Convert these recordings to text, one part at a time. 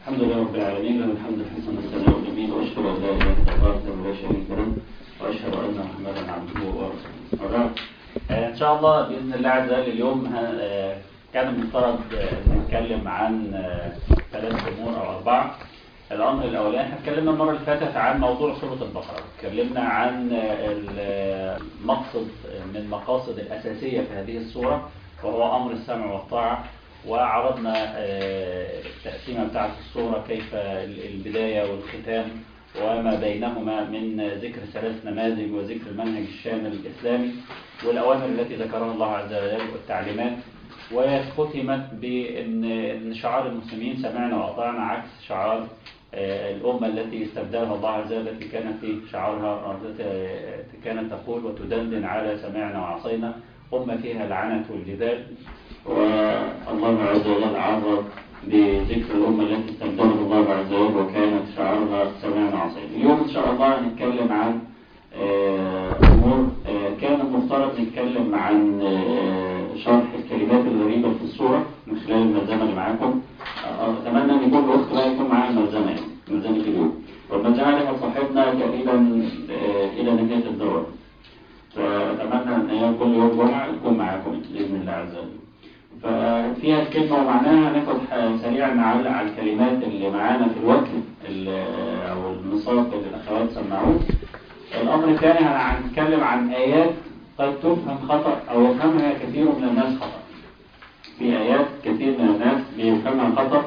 الحمد لله رب العالمين له الحمد الحسن والثناء الجميل واشهد ان لا اله الا الله وحده لا شريك له واشهد ان محمدا عبده ورسوله وبعد آه، ان شاء الله باذن الله عز وجل اليوم ه- آه، كان المفترض آه، نتكلم عن آه، ثلاث امور او اربعه الامر الاولاني احنا اتكلمنا المره اللي فاتت عن موضوع سوره البقره اتكلمنا عن آه، المقصد من المقاصد الاساسيه في هذه السوره وهو امر السمع والطاعه وعرضنا آه، التقسيمه بتاعه السوره كيف البدايه والختام وما بينهما من ذكر ثلاث نماذج وذكر المنهج الشامل الاسلامي والاوامر التي ذكرها الله عز وجل والتعليمات وختمت بان إن شعار المسلمين سمعنا واطعنا عكس شعار آه، الأمة التي استبدلها الله عز وجل التي كانت في شعارها آه، كانت تقول وتدندن على سمعنا وعصينا أمة فيها العنت والجدال والله عز وجل عرض بذكر الأمة التي استبدلها الله عز وجل وكانت شعارها سمعنا وعصينا اليوم إن شاء الله هنتكلم عن آه، أمور آه، كان المفترض نتكلم عن آه، شرح الكلمات الغريبة في الصورة من خلال الملزمة اللي معاكم آه، أتمنى أن يكون الأخت لا يكون معاها الملزمة يعني ملزمة اليوم والملزمة اللي هتصاحبنا تقريبا آه، إلى نهاية الدورة فأتمنى أن هي كل يوم جمعة يكون معاكم بإذن الله عز وجل ففيها الكلمة ومعناها هناخد ح- سريعا نعلق على الكلمات اللي معانا في الوقت ال- أو النصاب اللي الأخوات سمعوه الأمر الثاني هنتكلم عن آيات قد تفهم خطأ أو يفهمها كثير من الناس خطأ في آيات كثير من الناس بيفهمها خطأ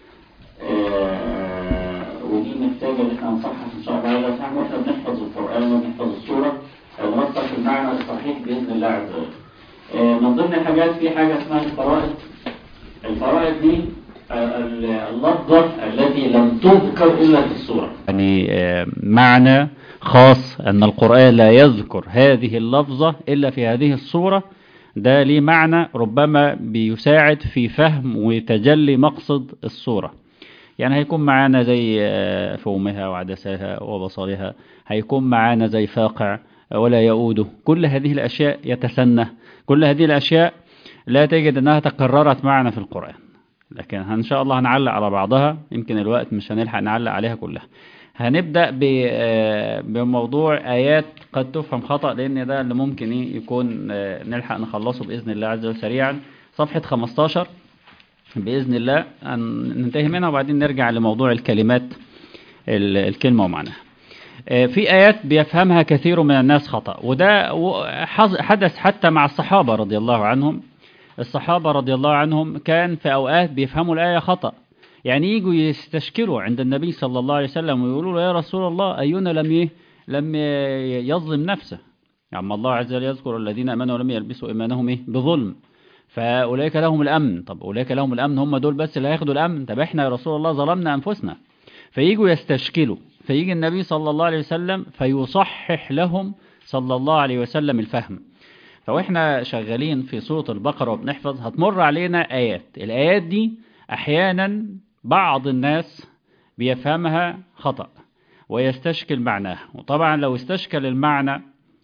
آه، ودي محتاجة إن احنا نصحح إن شاء الله هذا فهم واحنا بنحفظ القرآن وبنحفظ السورة نوصل في المعنى الصحيح بإذن الله عز وجل. آه، من ضمن الحاجات في حاجة اسمها الفرائض الفرائض دي آه، ال- اللفظة التي لم تذكر إلا في السورة يعني معنى خاص أن القرآن لا يذكر هذه اللفظة إلا في هذه السورة ده ليه معنى ربما بيساعد في فهم وتجلي مقصد السورة يعني هيكون معانا زي آه، فومها وعدسها وبصرها هيكون معانا زي فاقع ولا يؤوده كل هذه الأشياء يتسنى كل هذه الأشياء لا تجد أنها تكررت معنا في القرآن لكن إن شاء الله هنعلق على بعضها يمكن الوقت مش هنلحق نعلق عليها كلها هنبدأ ب- آه، بموضوع آيات قد تفهم خطأ لأن ده اللي ممكن إيه يكون آه، نلحق نخلصه بإذن الله عز وجل سريعا صفحة 15 بإذن الله هن- ننتهي منها وبعدين نرجع لموضوع الكلمات ال- الكلمة ومعناها آه، في آيات بيفهمها كثير من الناس خطأ وده و- حظ- حدث حتى مع الصحابة رضي الله عنهم الصحابة رضي الله عنهم كان في أوقات بيفهموا الآية خطأ يعني يجوا يستشكلوا عند النبي صلى الله عليه وسلم ويقولوا له يا رسول الله أينا لم ي- لم ي- يظلم نفسه يعني الله عز وجل يذكر الذين امنوا ولم يلبسوا ايمانهم ايه بظلم فاولئك لهم الامن طب اولئك لهم الامن هم دول بس اللي هياخدوا الامن طب احنا يا رسول الله ظلمنا انفسنا فييجوا يستشكلوا فيجي النبي صلى الله عليه وسلم فيصحح لهم صلى الله عليه وسلم الفهم فاحنا شغالين في سورة البقرة وبنحفظ هتمر علينا آيات الآيات دي أحيانا بعض الناس بيفهمها خطأ ويستشكل معناها وطبعا لو استشكل المعنى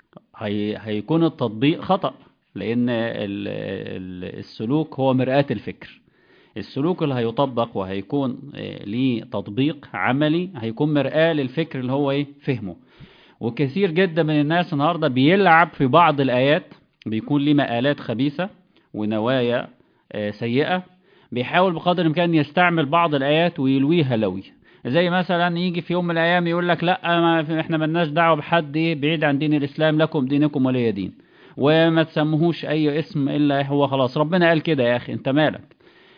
هي هيكون التطبيق خطأ لأن ال- ال- السلوك هو مرآة الفكر السلوك اللي هيطبق وهيكون آه، ليه تطبيق عملي هيكون مرآة للفكر اللي هو ايه فهمه وكثير جدا من الناس النهاردة بيلعب في بعض الآيات بيكون ليه مآلات خبيثة ونوايا آه، سيئة بيحاول بقدر الإمكان يستعمل بعض الآيات ويلويها لوي زي مثلا يجي في يوم من الأيام يقول لك لا ما احنا ملناش دعوة بحد إيه بعيد عن دين الإسلام لكم دينكم ولي دين وما تسموهوش أي اسم إلا هو خلاص ربنا قال كده يا أخي أنت مالك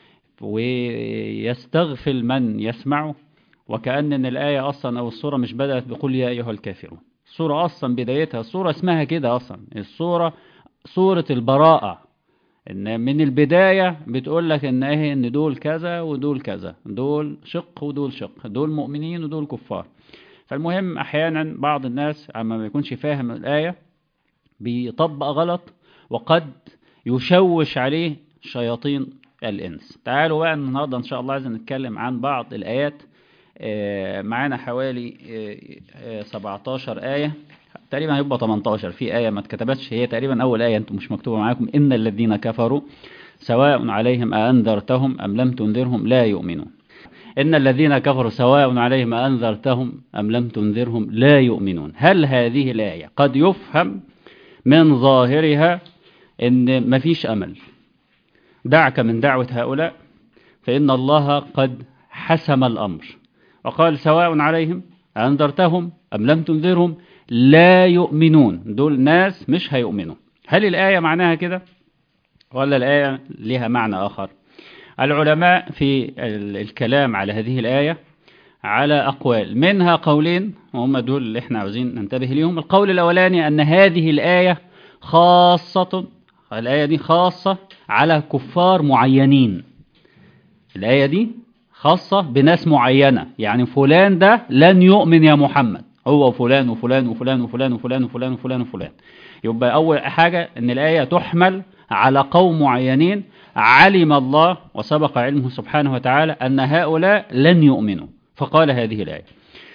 ويستغفل من يسمعه وكأن إن الآية أصلا أو السورة مش بدأت بقول يا أيها الكافرون السورة أصلا بدايتها السورة اسمها كده أصلا السورة سورة البراءة إن من البداية بتقول لك إن إيه إن دول كذا ودول كذا دول شق ودول شق دول مؤمنين ودول كفار فالمهم أحيانا بعض الناس أما ما يكونش فاهم الآية بيطبق غلط وقد يشوش عليه شياطين الإنس تعالوا بقى النهاردة إن شاء الله عايزين نتكلم عن بعض الآيات آه، معانا حوالي آه، آه، 17 آية تقريبا هيبقى 18 في آية ما اتكتبتش هي تقريبا أول آية أنتم مش مكتوبة معاكم إن الذين كفروا سواء عليهم أأنذرتهم أم لم تنذرهم لا يؤمنون إن الذين كفروا سواء عليهم أنذرتهم أم لم تنذرهم لا يؤمنون هل هذه الآية قد يفهم من ظاهرها إن مفيش أمل دعك من دعوة هؤلاء فإن الله قد حسم الأمر وقال سواء عليهم أنذرتهم أم لم تنذرهم لا يؤمنون دول ناس مش هيؤمنوا هل الآية معناها كده ولا الآية لها معنى آخر العلماء في الكلام على هذه الآية على أقوال منها قولين وهم دول اللي احنا عاوزين ننتبه ليهم القول الأولاني أن هذه الآية خاصة الآية دي خاصة على كفار معينين الآية دي خاصة بناس معينة يعني فلان ده لن يؤمن يا محمد هو فلان وفلان وفلان وفلان وفلان وفلان وفلان وفلان يبقى أول حاجة أن الآية تحمل على قوم معينين علم الله وسبق علمه سبحانه وتعالى أن هؤلاء لن يؤمنوا فقال هذه الآية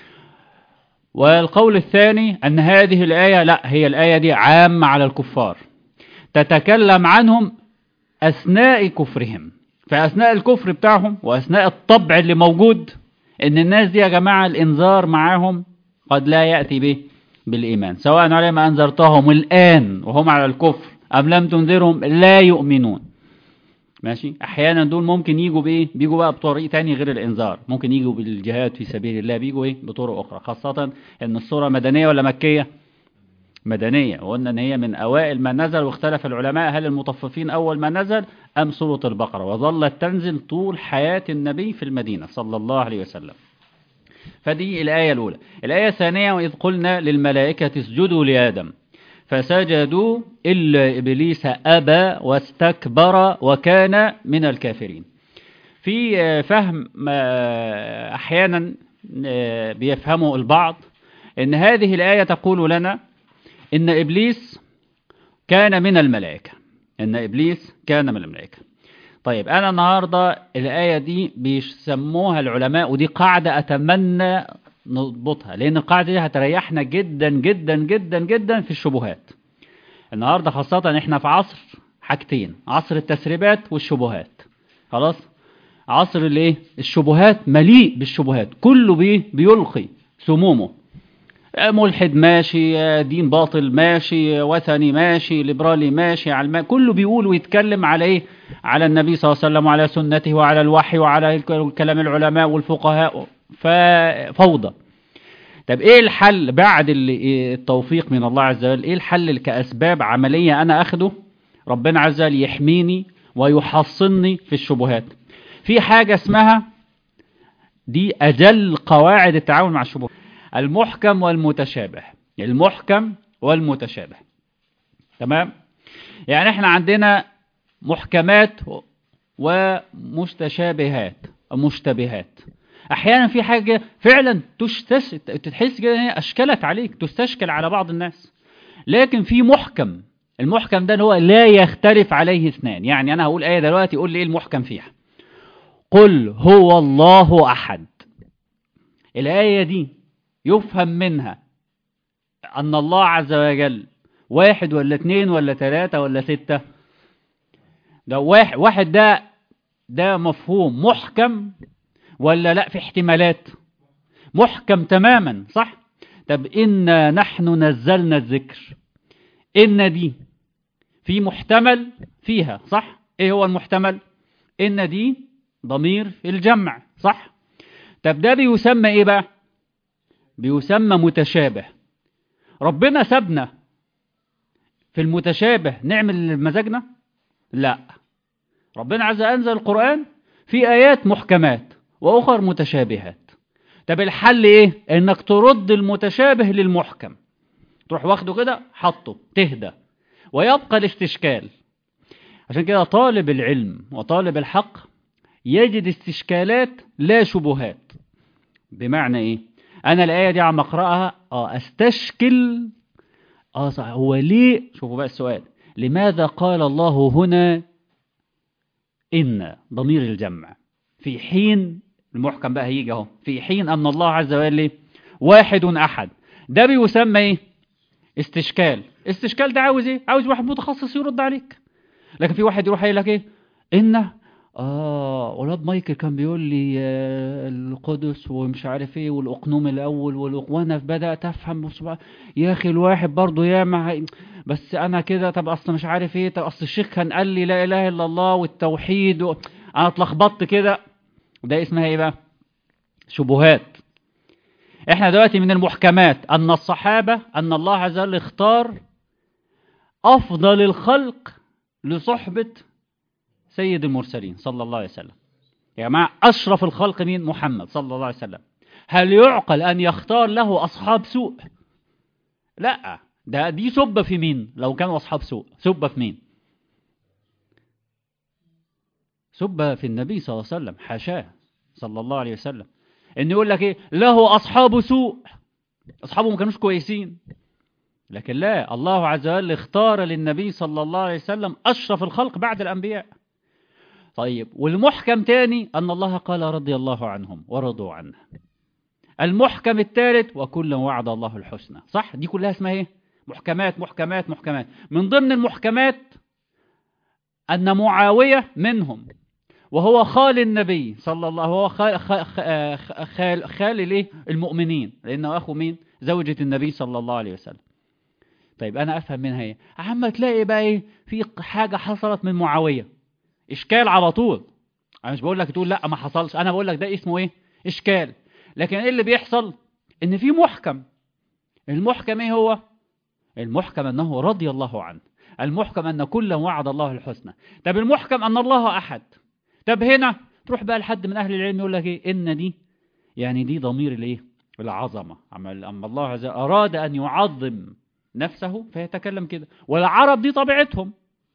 والقول الثاني أن هذه الآية لا هي الآية دي عامة على الكفار تتكلم عنهم أثناء كفرهم فأثناء الكفر بتاعهم وأثناء الطبع اللي موجود إن الناس دي يا جماعة الإنذار معاهم قد لا يأتي به بالإيمان سواء على ما أنذرتهم الآن وهم على الكفر أم لم تنذرهم لا يؤمنون ماشي أحيانا دول ممكن يجوا بإيه بيجوا بقى بطريق تاني غير الإنذار ممكن يجوا بالجهاد في سبيل الله بيجوا إيه بطرق أخرى خاصة إن الصورة مدنية ولا مكية مدنية وقلنا إن هي من أوائل ما نزل واختلف العلماء هل المطففين أول ما نزل أم سورة البقرة وظلت تنزل طول حياة النبي في المدينة صلى الله عليه وسلم فدي الآية الأولى الآية الثانية وإذ قلنا للملائكة اسجدوا لآدم فسجدوا إلا إبليس أبى واستكبر وكان من الكافرين في فهم أحيانا بيفهمه البعض إن هذه الآية تقول لنا إن إبليس كان من الملائكة إن إبليس كان من الملائكة طيب أنا النهاردة الآية دي بيسموها العلماء ودي قاعدة أتمنى نضبطها لأن القاعدة دي هتريحنا جدا جدا جدا جدا في الشبهات النهاردة خاصة احنا في عصر حاجتين عصر التسريبات والشبهات خلاص عصر الايه الشبهات مليء بالشبهات كله بيه بيلقي سمومه ملحد ماشي دين باطل ماشي وثني ماشي ليبرالي ماشي على الم... كله بيقول ويتكلم على ايه على النبي صلى الله عليه وسلم وعلى سنته وعلى الوحي وعلى كلام العلماء والفقهاء ففوضى طب ايه الحل بعد التوفيق من الله عز وجل ايه الحل كأسباب عملية انا اخده ربنا عز وجل يحميني ويحصني في الشبهات في حاجة اسمها دي اجل قواعد التعامل مع الشبهات المحكم والمتشابه المحكم والمتشابه تمام يعني احنا عندنا محكمات ومستشابهات مشتبهات احيانا في حاجة فعلا تشتش تحس كده هي اشكلت عليك تستشكل على بعض الناس لكن في محكم المحكم ده هو لا يختلف عليه اثنان يعني انا هقول ايه دلوقتي قول لي ايه المحكم فيها قل هو الله احد الايه دي يفهم منها أن الله عز وجل واحد ولا اثنين ولا ثلاثة ولا ستة ده واحد, واحد ده ده مفهوم محكم ولا لا في احتمالات محكم تماما صح طب إنا نحن نزلنا الذكر إن دي في محتمل فيها صح إيه هو المحتمل إن دي ضمير الجمع صح طب ده بيسمى إيه بقى بيسمى متشابه ربنا سابنا في المتشابه نعمل مزاجنا لا ربنا عز وجل أنزل القرآن في آيات محكمات وأخر متشابهات طب الحل إيه إنك ترد المتشابه للمحكم تروح واخده كده حطه تهدى ويبقى الاستشكال عشان كده طالب العلم وطالب الحق يجد استشكالات لا شبهات بمعنى إيه انا الايه دي عم اقراها اه استشكل اه صح هو ليه شوفوا بقى السؤال لماذا قال الله هنا ان ضمير الجمع في حين المحكم بقى هيجي اهو في حين ان الله عز وجل واحد احد ده بيسمى ايه استشكال استشكال ده عاوز ايه عاوز واحد متخصص يرد عليك لكن في واحد يروح قايل لك ايه ان اه ولاد مايكل كان بيقول لي آه، القدس ومش عارف ايه والاقنوم الاول والأق... وانا بدات افهم وسبحان- يا اخي الواحد برضه ياما بس انا كده طب اصل مش عارف ايه طب اصل الشيخ كان قال لي لا اله الا الله والتوحيد و... انا اتلخبطت كده ده اسمها ايه بقى شبهات احنا دلوقتي من المحكمات ان الصحابه ان الله عز وجل اختار افضل الخلق لصحبه سيد المرسلين صلى الله عليه وسلم يا جماعة أشرف الخلق مين محمد صلى الله عليه وسلم هل يعقل أن يختار له أصحاب سوء لا ده دي سبة في مين لو كانوا أصحاب سوء سبة في مين سبة في النبي صلى الله عليه وسلم حاشاه صلى الله عليه وسلم إن يقول لك إيه له أصحاب سوء أصحابه ما كانوش كويسين لكن لا الله عز وجل اختار للنبي صلى الله عليه وسلم أشرف الخلق بعد الأنبياء طيب والمحكم تاني أن الله قال رضي الله عنهم ورضوا عنه المحكم الثالث وكلا وعد الله الحسنى صح دي كلها اسمها ايه محكمات محكمات محكمات من ضمن المحكمات أن معاوية منهم وهو خال النبي صلى الله هو خال خال خال, خال الايه المؤمنين لأنه أخو مين زوجة النبي صلى الله عليه وسلم طيب أنا أفهم منها ايه عم تلاقي بقى ايه في حاجة حصلت من معاوية إشكال على طول أنا مش بقول لك تقول لا ما حصلش أنا بقول لك ده اسمه ايه إشكال لكن ايه اللي بيحصل ان في محكم المحكم ايه هو المحكم انه رضي الله عنه المحكم ان كلا وعد الله الحسنى طب المحكم ان الله احد طب هنا تروح بقى لحد من اهل العلم يقول لك ايه ان دي يعني دي ضمير الايه العظمه اما اما الله عز وجل اراد ان يعظم نفسه فيتكلم كده والعرب دي طبيعتهم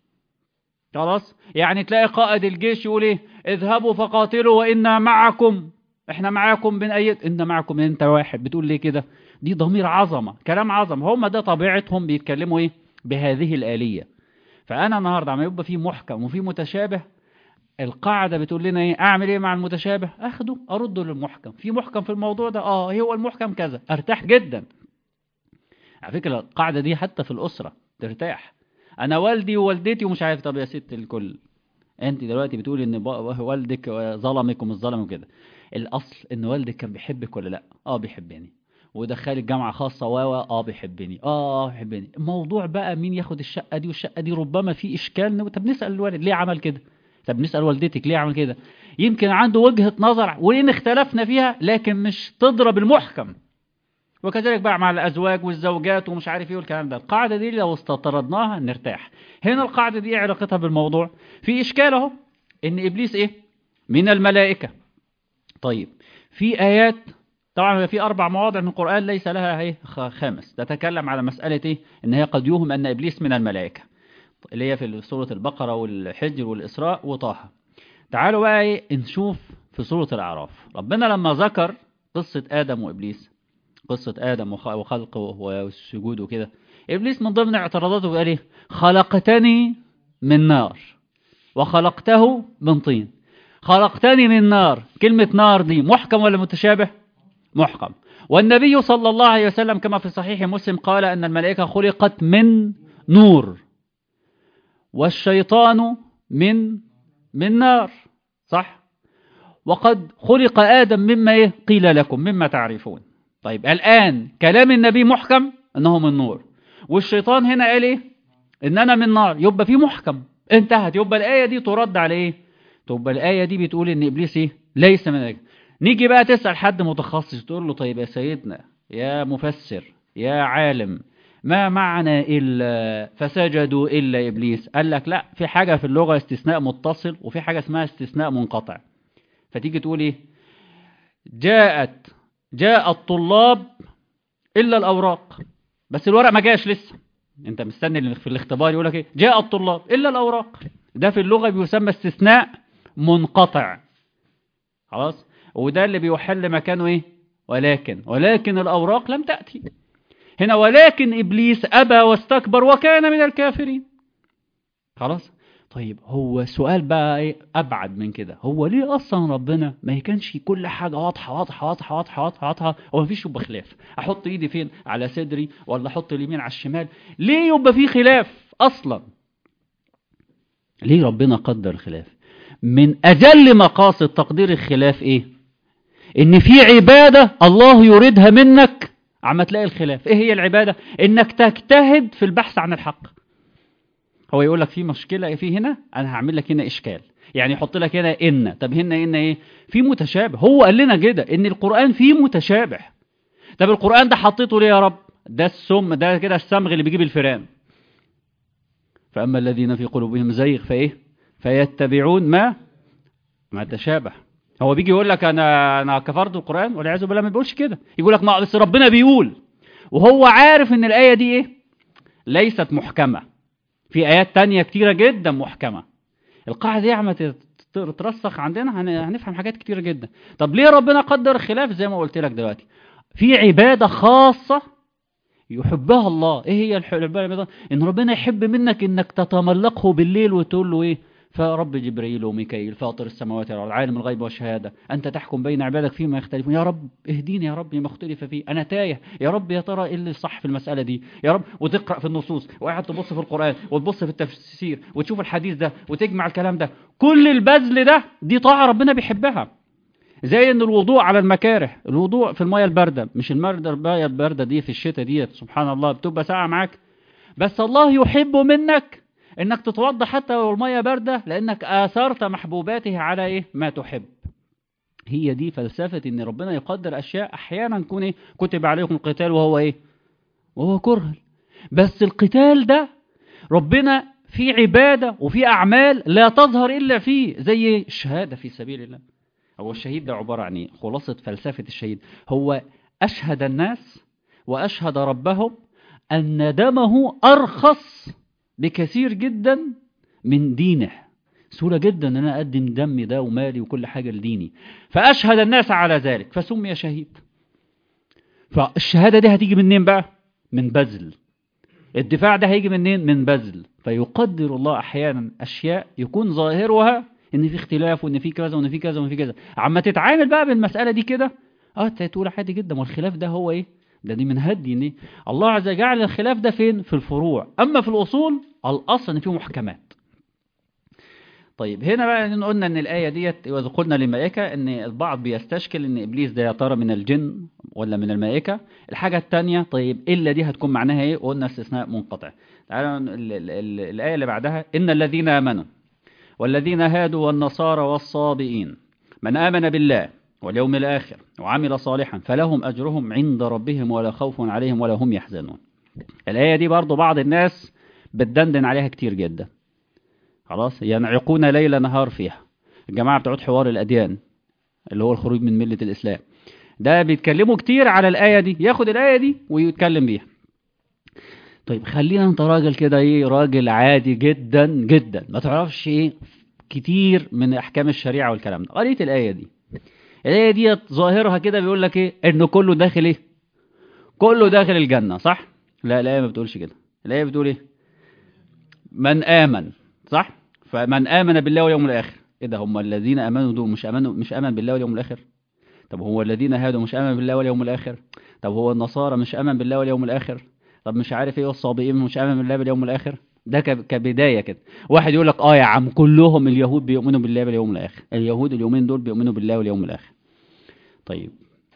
خلاص يعني تلاقي قائد الجيش يقول ايه اذهبوا فقاتلوا وانا معكم احنا معاكم بنأيد ان معكم انت واحد بتقول ليه كده دي ضمير عظمه كلام عظمه هم ده طبيعتهم بيتكلموا ايه بهذه الآلية فانا النهارده عم يبقى في محكم وفي متشابه القاعدة بتقول لنا ايه اعمل ايه مع المتشابه اخده ارده للمحكم في محكم في الموضوع ده اه هو المحكم كذا ارتاح جدا على فكرة القاعدة دي حتى في الأسرة ترتاح انا والدي ووالدتي ومش عارف طب يا ست الكل انت دلوقتي بتقول ان والدك ظلمك ومش ظلم وكده الاصل ان والدك كان بيحبك ولا لا اه بيحبني ودخلك جامعه خاصه و اه بيحبني اه بيحبني الموضوع بقى مين ياخد الشقه دي والشقه دي ربما في اشكال طب نسال الوالد ليه عمل كده طب نسال والدتك ليه عمل كده يمكن عنده وجهه نظر وان اختلفنا فيها لكن مش تضرب المحكم وكذلك بقى مع الازواج والزوجات ومش عارف ايه والكلام ده القاعده دي لو استطردناها نرتاح هنا القاعده دي ايه علاقتها بالموضوع في اشكال اهو ان ابليس ايه من الملائكه طيب في آيات طبعا في أربع مواضع من القرآن ليس لها ايه خامس تتكلم على مسألة إيه إن هي قد يوهم أن إبليس من الملائكة اللي هي في سورة البقرة والحجر والإسراء وطه تعالوا بقى إيه نشوف في سورة الأعراف ربنا لما ذكر قصة آدم وإبليس قصة آدم وخلقه والسجود وكده إبليس من ضمن اعتراضاته قال إيه خلقتني من نار وخلقته من طين خلقتني من نار كلمة نار دي محكم ولا متشابه محكم والنبي صلى الله عليه وسلم كما في صحيح مسلم قال أن الملائكة خلقت من نور والشيطان من من نار صح وقد خلق آدم مما قيل لكم مما تعرفون طيب الآن كلام النبي محكم أنه من نور والشيطان هنا قال إيه إن أنا من نار يبقى في محكم انتهت يبقى الآية دي ترد على إيه تبقى الآية دي بتقول إن إبليس إيه؟ ليس من ذلك نيجي بقى تسأل حد متخصص تقول له طيب يا سيدنا يا مفسر يا عالم ما معنى إلا فسجدوا إلا إبليس قال لك لا في حاجة في اللغة استثناء متصل وفي حاجة اسمها استثناء منقطع فتيجي تقول إيه جاءت جاء الطلاب إلا الأوراق بس الورق ما جاش لسه انت مستني في الاختبار يقول لك ايه جاء الطلاب إلا الأوراق ده في اللغة بيسمى استثناء منقطع خلاص وده اللي بيحل مكانه ايه ولكن ولكن الأوراق لم تأتي هنا ولكن إبليس أبى واستكبر وكان من الكافرين خلاص طيب هو سؤال بقى ايه أبعد من كده هو ليه أصلا ربنا ما كانش كل حاجة واضحة واضحة واضحة واضحة واضحة واضحة هو مفيش يبقى خلاف أحط إيدي فين على صدري ولا أحط اليمين على الشمال ليه يبقى في خلاف أصلا ليه ربنا قدر الخلاف من أجل مقاصد تقدير الخلاف إيه إن في عبادة الله يريدها منك عما تلاقي الخلاف إيه هي العبادة إنك تجتهد في البحث عن الحق هو يقول لك في مشكلة في هنا أنا هعمل لك هنا إشكال يعني يحط لك هنا إن طب هنا إن إيه في متشابه هو قال لنا كده إن القرآن فيه متشابه طب القرآن ده حطيته ليه يا رب ده السم ده كده السمغ اللي بيجيب الفيران فأما الذين في قلوبهم زيغ فإيه فيتبعون ما ما تشابه هو بيجي يقول لك أنا أنا كفرت القرآن والعياذ بالله ما بيقولش كده يقول لك ما بس ربنا بيقول وهو عارف إن الآية دي إيه ليست محكمة في آيات تانية كتيرة جدا محكمة القاعدة دي عم ترسخ عندنا هنفهم حاجات كتيرة جدا طب ليه ربنا قدر الخلاف زي ما قلت لك دلوقتي في عبادة خاصة يحبها الله ايه هي العبادة ان ربنا يحب منك انك تتملقه بالليل وتقول له ايه فرب جبريل وميكائيل فاطر السماوات والارض عالم الغيب والشهاده انت تحكم بين عبادك فيما يختلفون يا رب اهديني يا رب ما اختلف فيه انا تايه يا رب يا ترى ايه اللي صح في المساله دي يا رب وتقرا في النصوص وقاعد تبص في القران وتبص في التفسير وتشوف الحديث ده وتجمع الكلام ده كل البذل ده دي طاعه ربنا بيحبها زي ان الوضوء على المكاره الوضوء في الميه البارده مش الميه البارده دي في الشتاء ديت سبحان الله بتبقى ساقعه معاك بس الله يحب منك انك تتوضا حتى لو الميه بارده لانك اثرت محبوباته على ايه ما تحب هي دي فلسفه ان ربنا يقدر اشياء احيانا تكون ايه كتب عليكم القتال وهو ايه وهو كره بس القتال ده ربنا في عباده وفي اعمال لا تظهر الا فيه زي الشهاده في سبيل الله هو الشهيد ده عبارة عن ايه خلاصة فلسفة الشهيد هو أشهد الناس وأشهد ربهم أن دمه أرخص بكثير جدا من دينه سهولة جدا أن أنا أقدم دمي ده ومالي وكل حاجة لديني فأشهد الناس على ذلك فسمي شهيد فالشهادة دي هتيجي منين بقى من بذل الدفاع ده هيجي منين من بذل فيقدر الله أحيانا أشياء يكون ظاهرها ان في اختلاف وان في كذا وان في كذا وان في كذا عما تتعامل بقى بالمساله دي كده اه تقول عادي جدا والخلاف ده هو ايه ده دي من هدي ان الله عز وجل جعل الخلاف ده فين في الفروع اما في الاصول الاصل ان فيه محكمات طيب هنا بقى قلنا ان الايه ديت واذ قلنا للملائكه ان البعض بيستشكل ان ابليس ده يا ترى من الجن ولا من الملائكه الحاجه الثانيه طيب الا دي هتكون معناها ايه قلنا استثناء منقطع تعالوا الايه اللي بعدها ان الذين امنوا والذين هادوا والنصارى والصابئين من آمن بالله واليوم الآخر وعمل صالحا فلهم أجرهم عند ربهم ولا خوف عليهم ولا هم يحزنون الآية دي برضو بعض الناس بتدندن عليها كتير جدا خلاص ينعقون ليل نهار فيها الجماعة بتوع حوار الأديان اللي هو الخروج من ملة الإسلام ده بيتكلموا كتير على الآية دي ياخد الآية دي ويتكلم بيها طيب خلينا انت راجل كده ايه راجل عادي جدا جدا ما تعرفش ايه كتير من احكام الشريعه والكلام ده قريت الايه دي الايه دي ظاهرها كده بيقول لك ايه ان كله داخل ايه كله داخل الجنه صح لا الايه ما بتقولش كده الايه بتقول ايه من امن صح فمن امن بالله واليوم الاخر ايه ده هم الذين امنوا دول مش امنوا مش امن بالله واليوم الاخر طب هو الذين هادوا مش امن بالله واليوم الاخر طب هو النصارى مش امن بالله واليوم الاخر طب مش عارف ايه والصابئين مش امن بالله باليوم الاخر ده كبدايه كده واحد يقول لك اه يا عم كلهم اليهود بيؤمنوا بالله باليوم الاخر اليهود اليومين دول بيؤمنوا بالله واليوم الاخر طيب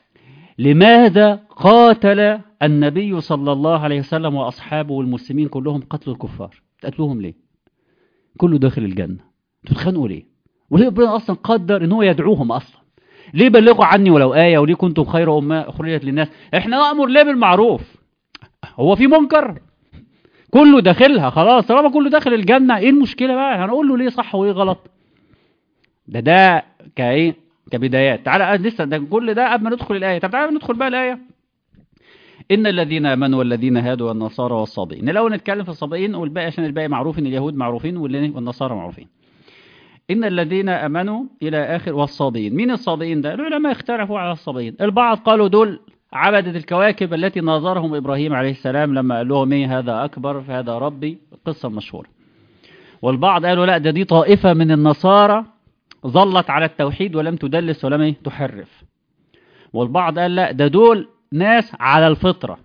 لماذا قاتل النبي صلى الله عليه وسلم واصحابه والمسلمين كلهم قتلوا الكفار قتلوهم ليه كله داخل الجنه انتوا بتتخانقوا ليه وليه ربنا اصلا قدر ان هو يدعوهم اصلا ليه بلغوا عني ولو ايه وليه كنتم خير امه اخرجت للناس احنا نامر ليه بالمعروف هو في منكر كله داخلها خلاص طالما كله داخل الجنة ايه المشكلة بقى هنقول له ليه صح وايه غلط ده ده كايه كبدايات تعالى لسه ده كل ده قبل ما ندخل الآية طب تعالى ندخل بقى الآية إن الذين آمنوا والذين هادوا والنصارى والصابئين الأول نتكلم في الصابئين والباقي عشان الباقي معروف إن اليهود معروفين والنصارى معروفين إن الذين آمنوا إلى آخر والصابئين مين الصابئين ده العلماء اختلفوا على الصابئين البعض قالوا دول عبدت الكواكب التي ناظرهم إبراهيم عليه السلام لما قال لهم ايه هذا أكبر فهذا ربي القصة المشهورة والبعض قالوا لا ده دي طائفة من النصارى ظلت على التوحيد ولم تدلس ولم ايه تحرف والبعض قال لا ده دول ناس على الفطرة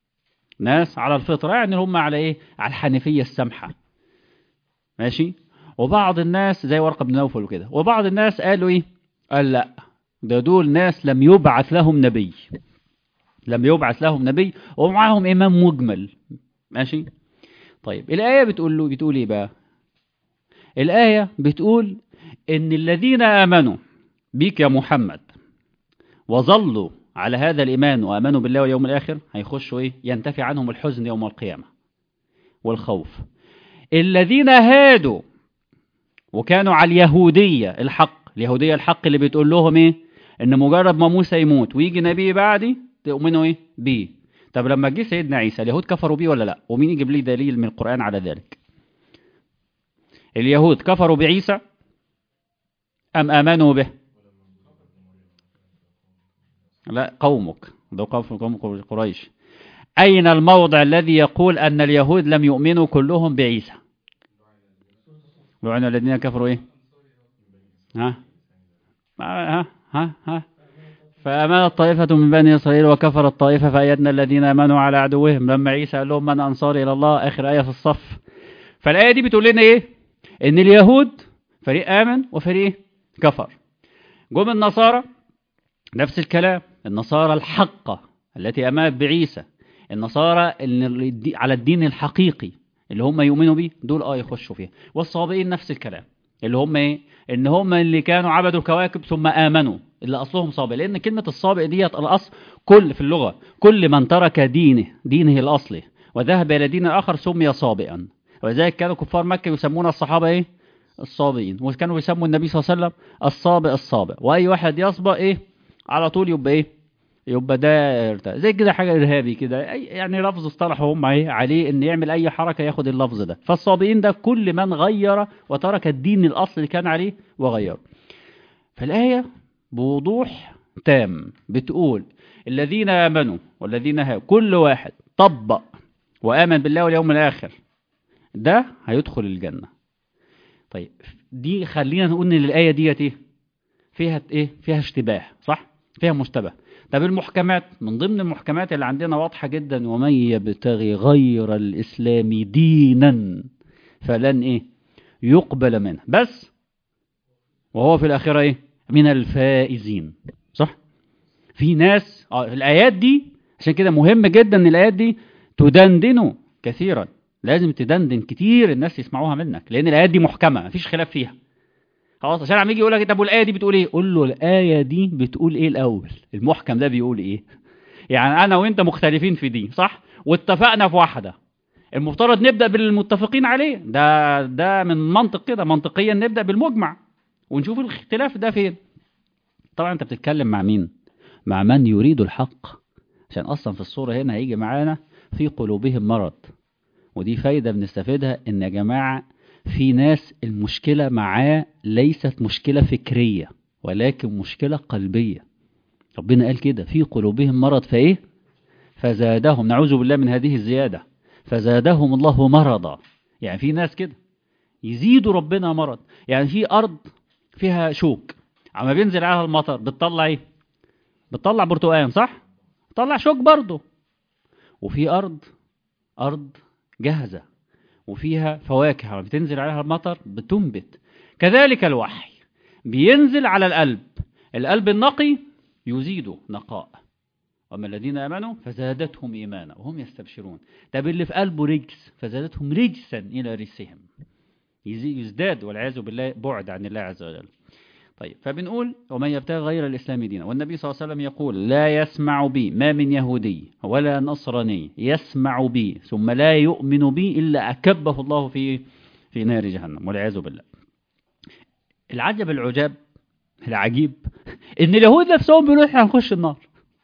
ناس على الفطرة يعني هم على ايه على الحنيفية السمحة ماشي وبعض الناس زي ورقة بن نوفل وكده وبعض الناس قالوا ايه قال لا ده دول ناس لم يبعث لهم نبي لم يبعث لهم نبي ومعاهم امام مجمل ماشي طيب الآية بتقول له بتقول ايه بقى الآية بتقول ان الذين آمنوا بيك يا محمد وظلوا على هذا الإيمان وآمنوا بالله واليوم الآخر هيخشوا ايه ينتفي عنهم الحزن يوم القيامة والخوف الذين هادوا وكانوا على اليهودية الحق اليهودية الحق اللي بتقول لهم ايه ان مجرد ما موسى يموت ويجي نبي بعدي تؤمنوا ايه بيه طب لما جه سيدنا عيسى اليهود كفروا بيه ولا لا ومين يجيب لي دليل من القرآن على ذلك اليهود كفروا بعيسى أم آمنوا به لا قومك ده قوم قوم قريش أين الموضع الذي يقول أن اليهود لم يؤمنوا كلهم بعيسى لعن الذين كفروا إيه ها ها ها ها فأمانت طائفة من بني إسرائيل وكفرت طائفة فأيدنا الذين آمنوا على عدوهم لما عيسى قال لهم من أنصار إلى الله آخر آية في الصف فالآية دي بتقول لنا إيه إن اليهود فريق آمن وفريق كفر جم النصارى نفس الكلام النصارى الحقة التي أمامت بعيسى النصارى اللي على الدين الحقيقي اللي هم يؤمنوا بيه دول اه يخشوا فيها والصابئين نفس الكلام اللي هم ايه ان هم اللي كانوا عبدوا الكواكب ثم امنوا اللي اصلهم صابئ لان كلمه الصابئ ديت الاصل كل في اللغه كل من ترك دينه دينه الاصلي وذهب الى دين اخر سمي صابئا ولذلك كانوا كفار مكه يسمون الصحابه ايه الصابئين وكانوا يسموا النبي صلى الله عليه وسلم الصابئ الصابئ واي واحد يصبأ ايه على طول يبقى ايه يبقى ده زي كده حاجه ارهابي كده يعني لفظ اصطلحوا هم ايه عليه ان يعمل اي حركه ياخد اللفظ ده فالصابئين ده كل من غير وترك الدين الاصل اللي كان عليه وغيره فالايه بوضوح تام بتقول الذين امنوا والذين هاوا كل واحد طبق وامن بالله واليوم الاخر ده هيدخل الجنه طيب دي خلينا نقول ان الايه ديت ايه فيها ايه فيها اشتباه صح فيها مشتبه طب المحكمات من ضمن المحكمات اللي عندنا واضحة جدا ومن يبتغي غير الإسلام دينا فلن إيه يقبل منه بس وهو في الآخرة إيه من الفائزين صح في ناس آه الآيات دي عشان كده مهم جدا ان الآيات دي تدندن كثيرا لازم تدندن كتير الناس يسمعوها منك لأن الآيات دي محكمة مفيش خلاف فيها خلاص عشان عم يجي يقول لك طب والايه دي بتقول ايه قول له الايه دي بتقول ايه الاول المحكم ده بيقول ايه يعني انا وانت مختلفين في دي صح واتفقنا في واحده المفترض نبدا بالمتفقين عليه ده ده من منطق كده منطقيا نبدا بالمجمع ونشوف الاختلاف ده فين طبعا انت بتتكلم مع مين مع من يريد الحق عشان اصلا في الصوره هنا هيجي معانا في قلوبهم مرض ودي فايده بنستفيدها ان يا جماعه في ناس المشكلة معاه ليست مشكلة فكرية ولكن مشكلة قلبية ربنا قال كده في قلوبهم مرض فايه فزادهم نعوذ بالله من هذه الزيادة فزادهم الله مرضا يعني في ناس كده يزيدوا ربنا مرض يعني في أرض فيها شوك عما بينزل عليها المطر بتطلع ايه بتطلع برتقان صح بتطلع شوك برضه وفي أرض أرض جاهزة وفيها فواكه لما بتنزل عليها المطر بتنبت كذلك الوحي بينزل على القلب القلب النقي يزيد نقاء وما الذين امنوا فزادتهم ايمانا وهم يستبشرون طب اللي في قلبه رجس فزادتهم رجسا الى رجسهم يزداد والعياذ بالله بعد عن الله عز وجل طيب فبنقول ومن يبتغي غير الإسلام دينا والنبي صلى الله عليه وسلم يقول لا يسمع بي ما من يهودي ولا نصراني يسمع بي ثم لا يؤمن بي إلا أكبه الله في في نار جهنم والعياذ بالله العجب العجاب العجيب ان اليهود نفسهم بيقولوا احنا هنخش النار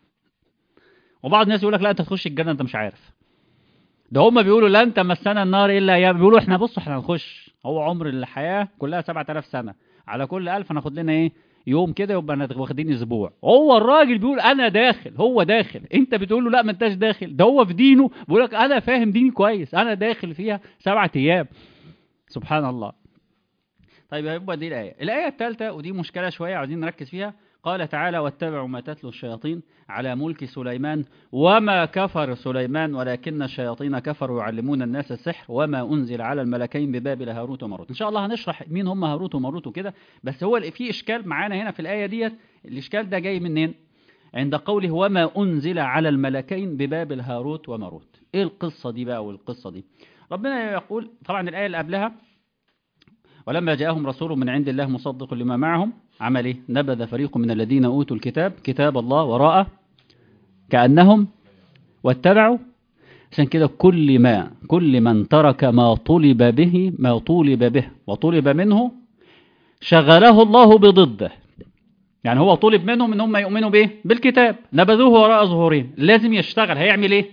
وبعض الناس يقول لك لا انت تخش الجنه انت مش عارف ده هم بيقولوا لن تمسنا النار الا ايام بيقولوا احنا بصوا احنا هنخش هو عمر الحياه كلها 7000 سنه على كل ألف هناخد لنا ايه يوم كده يبقى واخدين اسبوع هو الراجل بيقول انا داخل هو داخل انت بتقول له لا ما انتش داخل ده هو في دينه بيقول لك انا فاهم ديني كويس انا داخل فيها سبعة ايام سبحان الله طيب يبقى دي الايه الايه الثالثه ودي مشكله شويه عايزين نركز فيها قال تعالى واتبعوا ما تتلو الشياطين على ملك سليمان وما كفر سليمان ولكن الشياطين كفروا يعلمون الناس السحر وما أنزل على الملكين ببابل هاروت وماروت إن شاء الله هنشرح مين هم هاروت وماروت وكده بس هو في إشكال معانا هنا في الآية ديت الإشكال ده جاي منين عند قوله وما أنزل على الملكين ببابل هاروت وماروت إيه القصة دي بقى والقصة دي ربنا يقول طبعا الآية اللي قبلها ولما جاءهم رسول من عند الله مصدق لما معهم عمل ايه نبذ فريق من الذين أوتوا الكتاب كتاب الله وراء كأنهم واتبعوا عشان كده كل ما كل من ترك ما طلب به ما طلب به وطلب منه شغله الله بضده يعني هو طلب منهم ان هم يؤمنوا بايه بالكتاب نبذوه وراء ظهورهم لازم يشتغل هيعمل ايه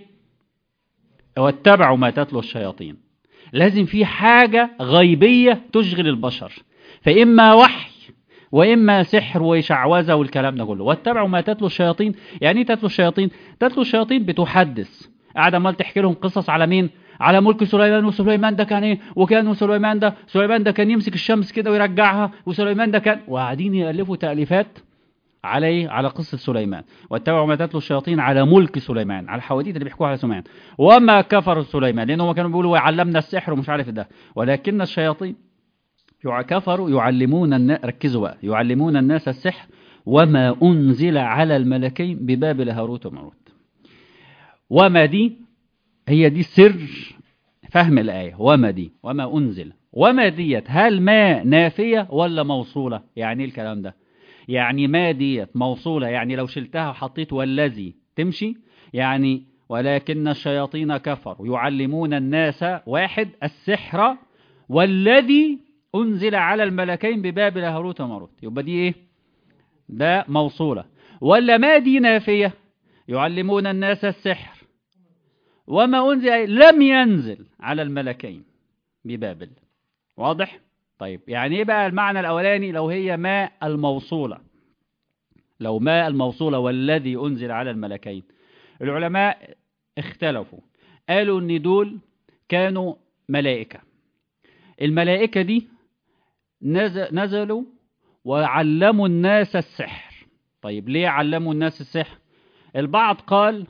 واتبعوا ما تتلو الشياطين لازم في حاجة غيبية تشغل البشر فإما وحي وإما سحر وشعوذة والكلام ده كله واتبعوا ما تتلو الشياطين يعني ايه تتلو الشياطين تتلو الشياطين بتحدث قاعد عمال تحكي لهم قصص على مين على ملك سليمان وسليمان ده كان ايه وكان وسليمان ده سليمان ده كان يمسك الشمس كده ويرجعها وسليمان ده كان وقاعدين يألفوا تأليفات على ايه على قصة سليمان واتبعوا ما تتلو الشياطين على ملك سليمان على الحواديت اللي بيحكوها على سليمان وما كفر سليمان لأنهم كانوا بيقولوا علمنا السحر ومش عارف ده ولكن الشياطين كفروا يعلمون الناس ركزوا بقى يعلمون الناس السحر وما أنزل على الملكين ببابل هاروت وماروت وما دي هي دي سر فهم الآية وما دي وما أنزل وما ديت هل ما نافية ولا موصولة يعني ايه الكلام ده يعني ما ديت موصولة يعني لو شلتها وحطيت والذي تمشي يعني ولكن الشياطين كفروا يعلمون الناس واحد السحر والذي أنزل على الملكين ببابل هاروت وماروت يبقى دي إيه ده موصولة ولا ما دي نافية يعلمون الناس السحر وما أنزل لم ينزل على الملكين ببابل واضح طيب يعني ايه بقى المعنى الاولاني لو هي ما الموصولة لو ما الموصولة والذي انزل على الملكين العلماء اختلفوا قالوا ان دول كانوا ملائكة الملائكة دي نزلوا وعلموا الناس السحر طيب ليه علموا الناس السحر البعض قال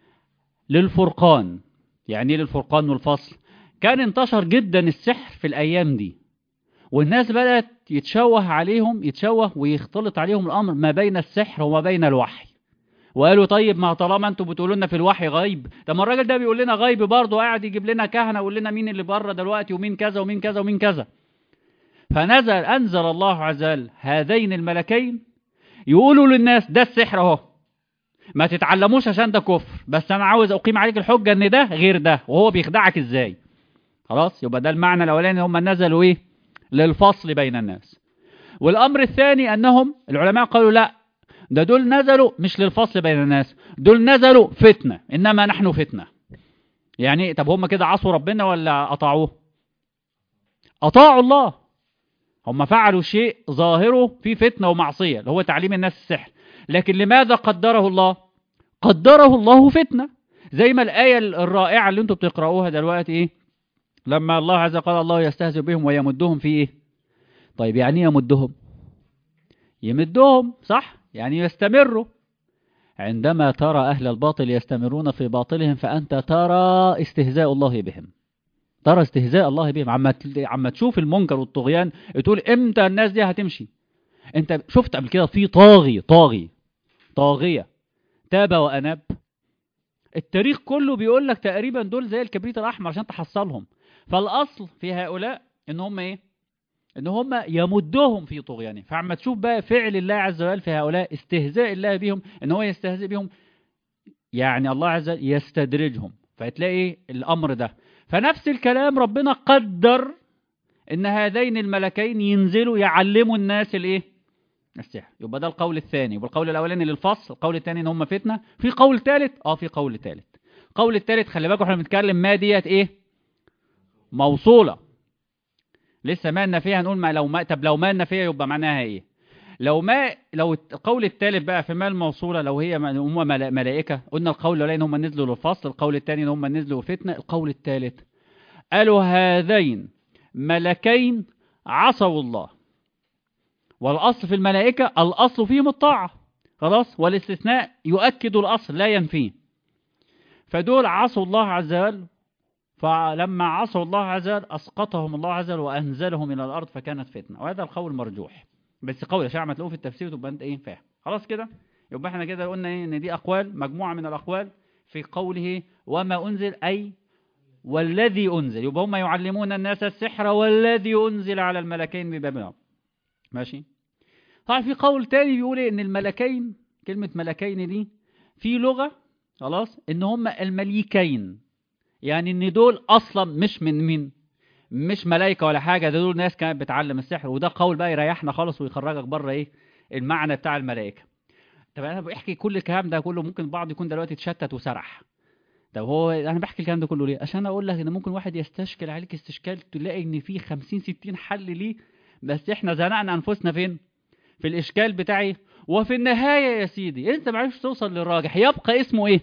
للفرقان يعني ايه للفرقان والفصل كان انتشر جدا السحر في الايام دي والناس بدأت يتشوه عليهم يتشوه ويختلط عليهم الأمر ما بين السحر وما بين الوحي وقالوا طيب ما طالما انتوا بتقولوا لنا في الوحي غيب طب ما الراجل ده بيقول لنا غيب برضه قاعد يجيب لنا كهنه ويقول لنا مين اللي بره دلوقتي ومين كذا ومين كذا ومين كذا فنزل انزل الله عز وجل هذين الملكين يقولوا للناس ده السحر اهو ما تتعلموش عشان ده كفر بس انا عاوز اقيم عليك الحجه ان ده غير ده وهو بيخدعك ازاي خلاص يبقى ده المعنى الاولاني هم نزلوا ايه للفصل بين الناس والأمر الثاني أنهم العلماء قالوا لا ده دول نزلوا مش للفصل بين الناس دول نزلوا فتنة إنما نحن فتنة يعني طب هم كده عصوا ربنا ولا أطاعوه أطاعوا الله هم فعلوا شيء ظاهره في فتنة ومعصية اللي هو تعليم الناس السحر لكن لماذا قدره الله قدره الله فتنة زي ما الآية الرائعة اللي انتم بتقرأوها دلوقتي ايه لما الله عز وجل قال الله يستهزئ بهم ويمدهم في ايه طيب يعني يمدهم يمدهم صح يعني يستمروا عندما ترى أهل الباطل يستمرون في باطلهم فأنت ترى استهزاء الله بهم ترى استهزاء الله بهم عما عما تشوف المنكر والطغيان تقول امتى الناس دي هتمشي انت شفت قبل كده في طاغي طاغي طاغية تاب وأناب التاريخ كله بيقول لك تقريبا دول زي الكبريت الأحمر عشان تحصلهم فالأصل في هؤلاء ان هم ايه ان هم يمدهم في طغيانهم فعما تشوف بقى فعل الله عز وجل في هؤلاء استهزاء الله بهم ان هو يستهزئ بهم يعني الله عز وجل يستدرجهم فتلاقي الامر ده فنفس الكلام ربنا قدر ان هذين الملكين ينزلوا يعلموا الناس الايه السحر يبقى ده القول الثاني والقول الاولاني للفصل القول الثاني ان هم فتنه في قول ثالث اه في قول ثالث القول الثالث خلي بالكم احنا بنتكلم ما ديت ايه موصوله لسه ما النافيه هنقول ما لو ما طب لو ما النافيه يبقى معناها ايه لو ما لو القول الثالث بقى في ما الموصوله لو هي هم ملائكه قلنا القول الاولاني ان هم نزلوا للفصل القول الثاني ان هم نزلوا فتنه القول الثالث قالوا هذين ملكين عصوا الله والأصل في الملائكة الأصل فيهم الطاعة خلاص والاستثناء يؤكد الأصل لا ينفيه فدول عصوا الله عز وجل فلما عصوا الله عز وجل أسقطهم الله عز وجل وأنزلهم إلى الأرض فكانت فتنة وهذا القول مرجوح بس قول عشان ما تلاقوه في التفسير تبقى أنت إيه فاهم خلاص كده يبقى احنا كده قلنا إيه إن دي أقوال مجموعة من الأقوال في قوله وما أنزل أي والذي أنزل يبقى هم يعلمون الناس السحر والذي أنزل على الملكين ببابل ماشي طبعا في قول تاني بيقول إيه إن الملكين كلمة ملكين دي في لغة خلاص إن هم المليكين يعني إن دول أصلا مش من مين مش ملائكة ولا حاجة ده دول ناس كانت بتعلم السحر وده قول بقى يريحنا خالص ويخرجك بره إيه المعنى بتاع الملائكة طب أنا بحكي كل الكلام ده كله ممكن البعض يكون دلوقتي اتشتت وسرح طب هو انا بحكي الكلام ده كله ليه عشان اقول لك ان ممكن واحد يستشكل عليك استشكال تلاقي ان في 50 60 حل ليه بس احنا زنقنا انفسنا فين في الاشكال بتاعي وفي النهايه يا سيدي انت ما عرفتش توصل للراجح يبقى اسمه ايه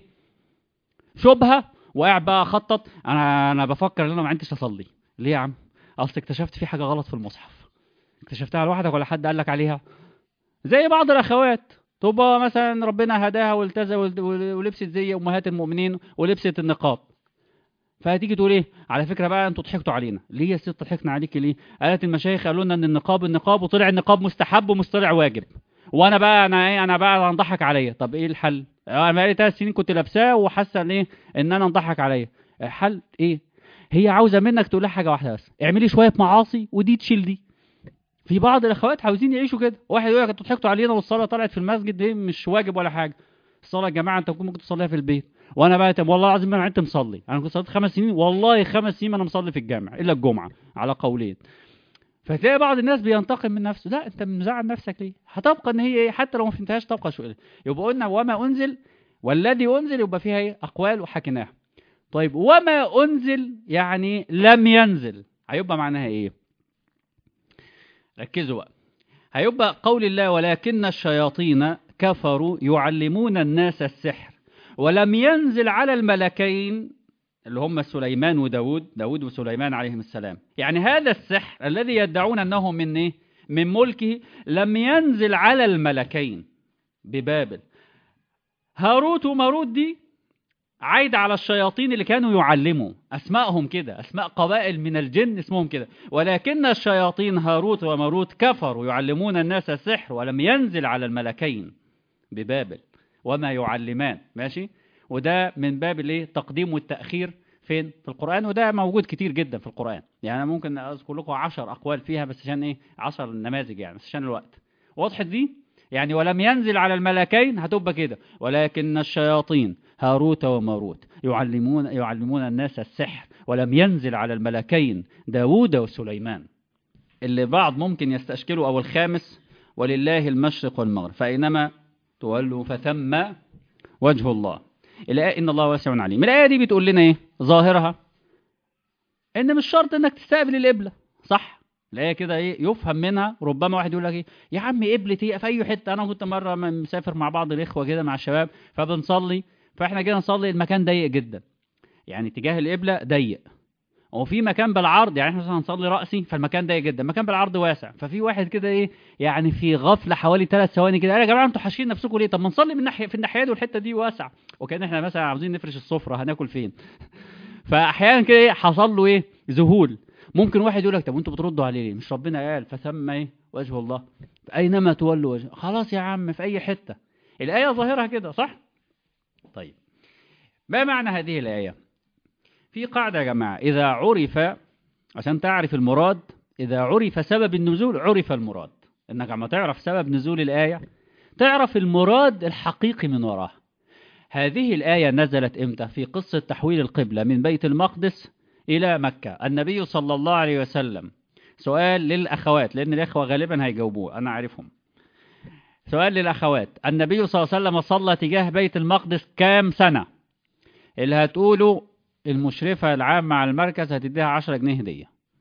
شبهه وقاعد بقى اخطط انا انا بفكر ان انا ما عنديش اصلي ليه يا عم اصل اكتشفت في حاجه غلط في المصحف اكتشفتها لوحدك ولا حد قال لك عليها زي بعض الاخوات تبقى مثلا ربنا هداها والتزم ولبست زي امهات المؤمنين ولبست النقاب فهتيجي تقول ايه على فكره بقى انتوا ضحكتوا علينا ليه يا ست ضحكنا عليكي ليه قالت المشايخ قالوا لنا ان النقاب النقاب وطلع النقاب مستحب ومش طلع واجب وانا بقى انا ايه انا بقى انضحك عليا طب ايه الحل انا بقالي ثلاث سنين كنت لابساه وحاسه ان ايه ان انا انضحك عليا الحل ايه هي عاوزه منك تقول لها حاجه واحده بس اعملي شويه معاصي ودي تشيل دي في بعض الاخوات عاوزين يعيشوا كده واحد يقول لك انتوا ضحكتوا علينا والصلاه طلعت في المسجد دي مش واجب ولا حاجه الصلاه يا جماعه انت ممكن تصليها في البيت وانا بقى طب والله العظيم ما انت مصلي انا كنت صليت خمس سنين والله خمس سنين انا مصلي في الجامع الا الجمعه على قولين فتلاقي بعض الناس بينتقم من نفسه لا انت مزعل نفسك ليه هتبقى ان هي ايه حتى لو ما فهمتهاش تبقى شو يبقى قلنا وما انزل والذي انزل يبقى فيها ايه اقوال وحكيناها طيب وما انزل يعني لم ينزل هيبقى معناها ايه ركزوا بقى هيبقى قول الله ولكن الشياطين كفروا يعلمون الناس السحر ولم ينزل على الملكين اللي هم سليمان وداود داود وسليمان عليهم السلام يعني هذا السحر الذي يدعون أنه من إيه؟ من ملكه لم ينزل على الملكين ببابل هاروت وماروت دي عايد على الشياطين اللي كانوا يعلموا أسمائهم كده أسماء قبائل من الجن اسمهم كده ولكن الشياطين هاروت وماروت كفروا يعلمون الناس السحر ولم ينزل على الملكين ببابل وما يعلمان ماشي وده من باب الايه التقديم والتأخير فين في القرآن وده موجود كتير جدا في القرآن يعني أنا ممكن أذكر لكم عشر أقوال فيها بس عشان إيه عشر نماذج يعني بس عشان الوقت وضحت دي يعني ولم ينزل على الملكين هتبقى كده ولكن الشياطين هاروت وماروت يعلمون يعلمون الناس السحر ولم ينزل على الملكين داوود وسليمان اللي بعض ممكن يستشكلوا أو الخامس ولله المشرق والمغرب فأينما تولوا فثم وجه الله الآية إن الله واسع عليم الآية دي بتقول لنا إيه ظاهرها إن مش شرط إنك تستقبل القبلة صح الآية كده إيه يفهم منها ربما واحد يقول لك إيه يا عم قبلة إيه في أي حتة أنا كنت مرة مسافر مع بعض الإخوة كده مع الشباب فبنصلي فإحنا جينا نصلي المكان ضيق جدا يعني اتجاه القبلة ضيق وفي مكان بالعرض يعني احنا مثلا هنصلي رأسي فالمكان ضيق جدا مكان بالعرض واسع ففي واحد كده ايه يعني في غفله حوالي ثلاث ثواني كده قال يا جماعه انتوا حاشين نفسكم ليه طب ما نصلي من ناحيه في الناحيه دي والحته دي واسع وكان احنا مثلا عاوزين نفرش السفره هناكل فين فاحيانا كده ايه حصل له ايه ذهول ممكن واحد يقول لك طب وانتوا بتردوا عليه ليه مش ربنا قال فثم ايه وجه الله اينما تولوا وجه خلاص يا عم في اي حته الايه ظاهرها كده صح طيب ما معنى هذه الايه في قاعدة يا جماعة إذا عرف عشان تعرف المراد إذا عرف سبب النزول عرف المراد إنك عم تعرف سبب نزول الآية تعرف المراد الحقيقي من وراها هذه الآية نزلت إمتى في قصة تحويل القبلة من بيت المقدس إلى مكة النبي صلى الله عليه وسلم سؤال للأخوات لأن الأخوة غالبا هيجاوبوه أنا عارفهم سؤال للأخوات النبي صلى الله عليه وسلم صلى تجاه بيت المقدس كام سنة اللي هتقولوا المشرفة العامة على المركز هتديها 10 جنيه هدية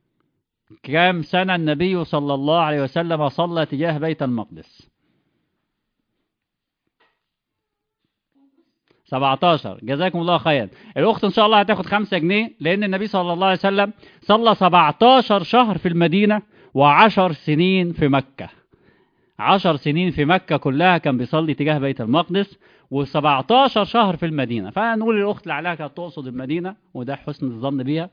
كام سنة النبي صلى الله عليه وسلم صلى تجاه بيت المقدس 17 جزاكم الله خيرا الأخت إن شاء الله هتاخد 5 جنيه لأن النبي صلى الله عليه وسلم صلى 17 شهر في المدينة و10 سنين في مكة عشر سنين في مكة كلها كان بيصلي تجاه بيت المقدس و17 شهر في المدينة فنقول الأخت لعلها كانت تقصد المدينة وده حسن الظن بيها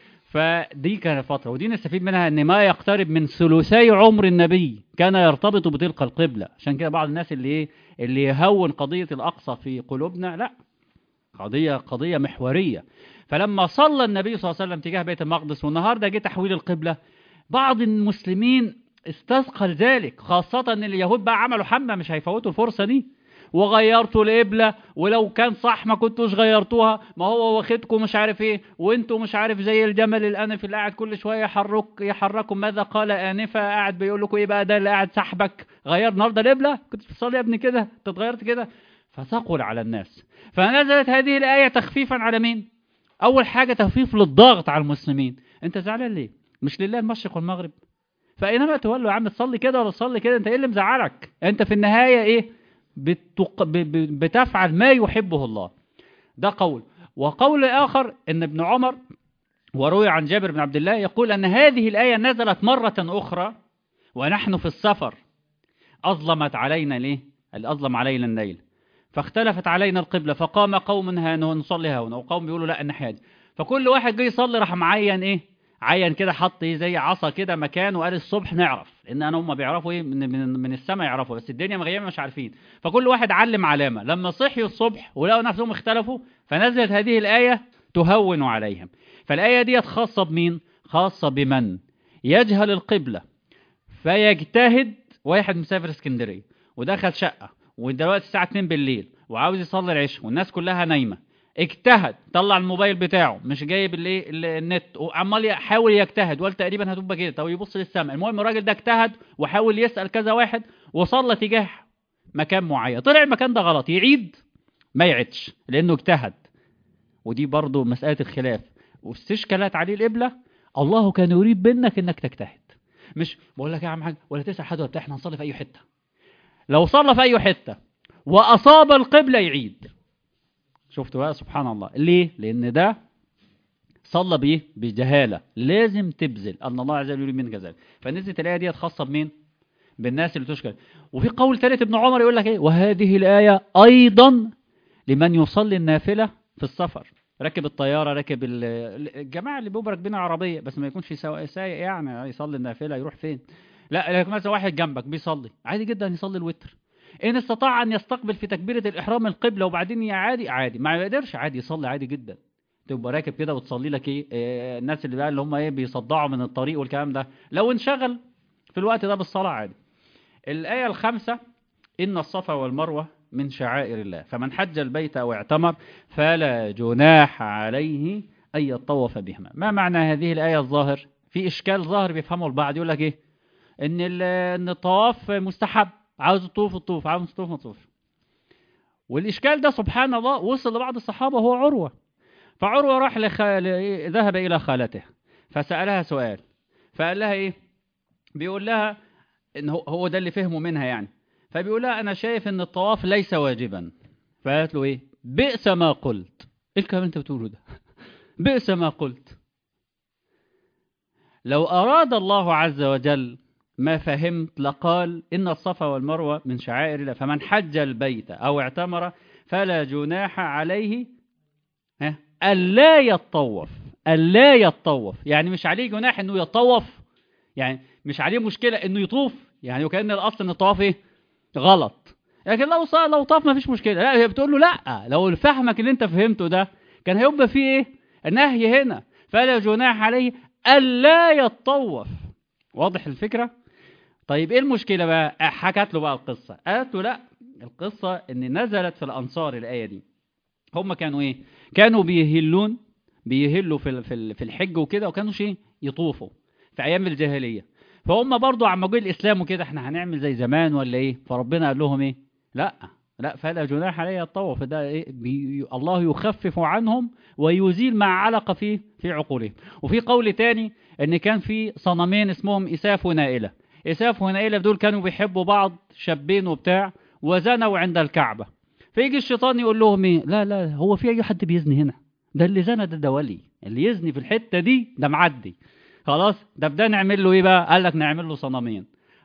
فدي كانت فترة ودي نستفيد منها ان ما يقترب من ثلثي عمر النبي كان يرتبط بتلك القبلة عشان كده بعض الناس اللي ايه اللي يهون قضية الأقصى في قلوبنا لا قضية قضية محورية فلما صلى النبي صلى الله عليه وسلم تجاه بيت المقدس والنهارده جه تحويل القبلة بعض المسلمين استثقل ذلك خاصة ان اليهود بقى عملوا حملة مش هيفوتوا الفرصة دي وغيرتوا القبلة ولو كان صح ما كنتوش غيرتوها ما هو واخدكم مش عارف ايه وانتوا مش عارف زي الجمل الانف اللي قاعد كل شويه يحرك يحركم ماذا قال انفا قاعد بيقول لكم ايه بقى ده اللي قاعد سحبك غير النهارده القبله كنت بتصلي يا ابني كده انت اتغيرت كده فثقل على الناس فنزلت هذه الايه تخفيفا على مين اول حاجه تخفيف للضغط على المسلمين انت زعلان ليه مش لله المشرق والمغرب فاينما تولوا يا عم تصلي كده ولا تصلي كده انت ايه اللي مزعلك انت في النهايه ايه بتق... ب... ب... بتفعل ما يحبه الله ده قول وقول آخر أن ابن عمر وروي عن جابر بن عبد الله يقول أن هذه الآية نزلت مرة أخرى ونحن في السفر أظلمت علينا ليه؟ أظلم علينا الليل فاختلفت علينا القبلة فقام قوم ها نصلي هنا وقوم بيقولوا لا الناحية دي فكل واحد جه يصلي راح معين ايه عين كده حط ايه زي عصا كده مكان وقال الصبح نعرف لان انا هم بيعرفوا ايه من من, من السماء يعرفوا بس الدنيا مغيبه مش عارفين فكل واحد علم علامه لما صحيوا الصبح ولقوا نفسهم اختلفوا فنزلت هذه الايه تهون عليهم فالايه ديت خاصه بمين خاصه بمن يجهل القبله فيجتهد واحد مسافر اسكندريه ودخل شقه ودلوقتي الساعه 2 بالليل وعاوز يصلي العشاء والناس كلها نايمه اجتهد طلع الموبايل بتاعه مش جايب الايه النت وعمال يحاول يجتهد وقال تقريبا هتبقى كده طب يبص للسماء المهم الراجل ده اجتهد وحاول يسال كذا واحد وصلى تجاه مكان معين طلع المكان ده غلط يعيد ما يعيدش لانه اجتهد ودي برضه مساله الخلاف واستشكالات عليه القبله الله كان يريد منك انك تجتهد مش بقول لك يا عم حاج ولا تسال حد ولا احنا هنصلي في اي حته لو صلى في اي حته واصاب القبله يعيد شفتوا بقى سبحان الله ليه لان ده صلى بايه بجهاله لازم تبذل ان الله عز وجل يريد منك ذلك فنزلت الايه ديت خاصه بمين بالناس اللي تشكر وفي قول ثالث ابن عمر يقول لك ايه وهذه الايه ايضا لمن يصلي النافله في السفر راكب الطياره راكب الجماعه اللي بيبقوا راكبين عربيه بس ما يكونش سايق يعني يصلي النافله يروح فين لا لكن مثلا واحد جنبك بيصلي عادي جدا يصلي الوتر إن استطاع أن يستقبل في تكبيرة الإحرام القبلة وبعدين عادي عادي ما يقدرش عادي يصلي عادي جدا تبقى راكب كده وتصلي لك ايه آه الناس اللي بقى اللي هم ايه بيصدعوا من الطريق والكلام ده لو انشغل في الوقت ده بالصلاة عادي الآية الخامسة إن الصفا والمروة من شعائر الله فمن حج البيت أو اعتمر فلا جناح عليه أن يطوف بهما ما معنى هذه الآية الظاهر في إشكال ظاهر بيفهمه البعض يقول لك إيه إن إن الطواف مستحب عاوز تطوف الطوف عاوز تطوف ما تطوفش والإشكال ده سبحان الله وصل لبعض الصحابة هو عروة فعروة راح لخ... ذهب إلى خالته فسألها سؤال فقال لها إيه بيقول لها إن هو ده اللي فهمه منها يعني فبيقول لها أنا شايف إن الطواف ليس واجبا فقالت له إيه بئس ما قلت إيه الكلام أنت بتقوله ده بئس ما قلت لو أراد الله عز وجل ما فهمت لقال إن الصفا والمروة من شعائر الله فمن حج البيت أو اعتمر فلا جناح عليه ها ألا يطوف ألا يطوف يعني مش عليه جناح إنه يطوف يعني مش عليه مشكلة إنه يطوف يعني وكأن الأصل إن الطواف إيه غلط لكن لو صار لو طاف ما فيش مشكلة لا هي بتقول له لا لو فهمك اللي أنت فهمته ده كان هيبقى فيه إيه نهي هنا فلا جناح عليه ألا يطوف واضح الفكرة طيب ايه المشكلة بقى حكت له بقى القصة قالت له لا القصة ان نزلت في الانصار الآية دي هم كانوا ايه كانوا بيهلون بيهلوا في في الحج وكده وكانوا شيء يطوفوا في ايام الجاهلية فهم برضو عم جه الاسلام وكده احنا هنعمل زي زمان ولا ايه فربنا قال لهم ايه لا لا فلا جناح عليه الطواف ده إيه بي الله يخفف عنهم ويزيل ما علق فيه في عقولهم وفي قول تاني ان كان في صنمين اسمهم اساف ونائله إساف ونائلة دول كانوا بيحبوا بعض شابين وبتاع وزنوا عند الكعبة فيجي الشيطان يقول لهم ايه لا لا هو في اي حد بيزني هنا ده اللي زنى ده ده ولي اللي يزني في الحتة دي ده معدي خلاص ده بدا نعمل له ايه بقى قال لك نعمل له صنمين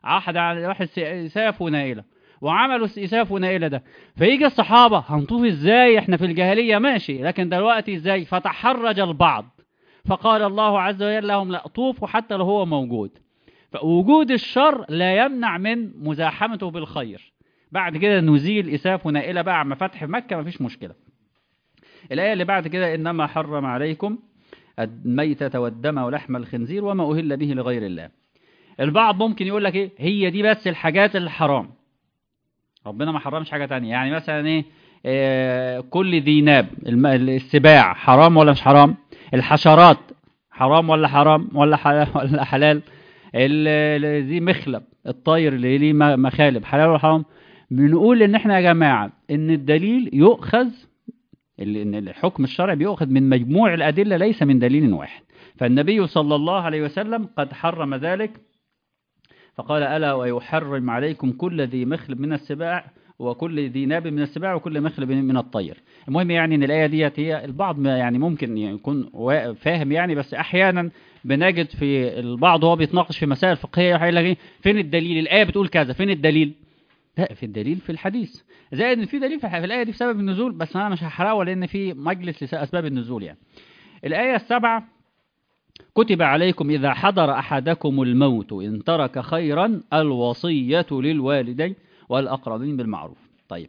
واحد على واحد إساف ونائلة وعملوا إساف ونائلة ده فيجي الصحابة هنطوف إزاي إحنا في الجاهلية ماشي لكن دلوقتي إزاي فتحرج البعض فقال الله عز وجل لهم لا طوفوا حتى لو هو موجود فوجود الشر لا يمنع من مزاحمته بالخير بعد كده نزيل إساف ونائلة بقى عم فتح مكة مفيش مشكلة الآية اللي بعد كده إنما حرم عليكم الميتة والدم ولحم الخنزير وما أهل به لغير الله البعض ممكن يقول لك إيه هي دي بس الحاجات الحرام ربنا ما حرمش حاجة تانية يعني مثلا إيه آه كل ذي ناب الم- السباع حرام ولا مش حرام الحشرات حرام ولا حرام ولا حلال ولا حلال ال- ال- ذي مخلب الطير اللي ليه م- مخالب حلال ولا حرام بنقول ان احنا يا جماعة ان الدليل يؤخذ ال- ان الحكم الشرعي بيؤخذ من مجموع الادلة ليس من دليل واحد فالنبي صلى الله عليه وسلم قد حرم ذلك فقال ألا ويحرم عليكم كل ذي مخلب من السباع وكل ذي ناب من السباع وكل مخلب من الطير المهم يعني ان الآية ديت هي البعض ما يعني ممكن يكون وا- فاهم يعني بس أحيانا بنجد في البعض وهو بيتناقش في مسائل فقهية يقول لك إيه فين الدليل الآية بتقول كذا فين الدليل لا في الدليل في الحديث زائد ان في دليل في الح- في الآية دي بسبب النزول بس أنا مش هحرقه لأن في مجلس لأسباب النزول يعني الآية السبعة كتب عليكم إذا حضر أحدكم الموت إن ترك خيرا الوصية للوالدين والأقربين بالمعروف طيب